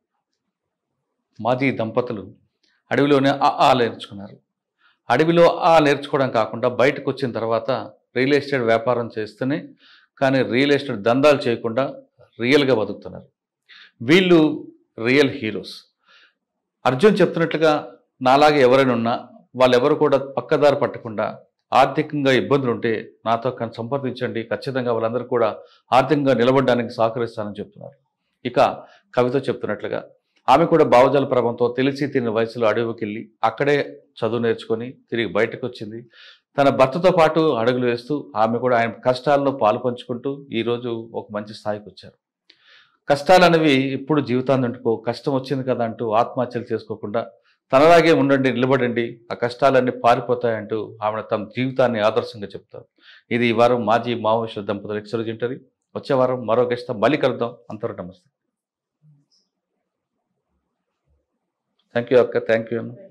మాజీ దంపతులు అడవిలోనే ఆ ఆ నేర్చుకున్నారు అడవిలో ఆ నేర్చుకోవడం కాకుండా బయటకు వచ్చిన తర్వాత రియల్ ఎస్టేట్ వ్యాపారం చేస్తూనే కానీ రియల్ ఎస్టేట్ దందాలు చేయకుండా రియల్గా బతుకుతున్నారు వీళ్ళు రియల్ హీరోస్ అర్జున్ చెప్తున్నట్లుగా నాలాగే ఎవరైనా ఉన్నా వాళ్ళెవరు కూడా పక్కదారి పట్టకుండా ఆర్థికంగా ఇబ్బందులు ఉంటే నాతో కన్- సంప్రదించండి ఖచ్చితంగా వాళ్ళందరూ కూడా ఆర్థికంగా నిలబడడానికి సహకరిస్తానని చెప్తున్నారు ఇక కవిత చెప్తున్నట్లుగా ఆమె కూడా భావజాల ప్రభావంతో తెలిసి తిరిగిన వయసులో అడవికి వెళ్ళి అక్కడే చదువు నేర్చుకొని తిరిగి బయటకు వచ్చింది తన భర్తతో పాటు అడుగులు వేస్తూ ఆమె కూడా ఆయన కష్టాల్లో పాలు పంచుకుంటూ ఈరోజు ఒక మంచి స్థాయికి వచ్చారు కష్టాలు అనేవి ఇప్పుడు జీవితాన్ని అంటుకో కష్టం వచ్చింది కదా అంటూ ఆత్మహత్యలు చేసుకోకుండా తనలాగే ఉండండి నిలబడండి ఆ కష్టాలన్నీ పారిపోతాయంటూ ఆమె తన జీవితాన్ని ఆదర్శంగా చెప్తారు ఇది ఈ వారం మాజీ మావోయిస్టుల దంపతులు ఎక్స్రోజ్ ఇంటర్వ్యూ వచ్చే వారం మరో గెస్ట్తో మళ్ళీ కలుద్దాం అంతవరకు నమస్తే థ్యాంక్ యూ అక్క థ్యాంక్ యూ అన్న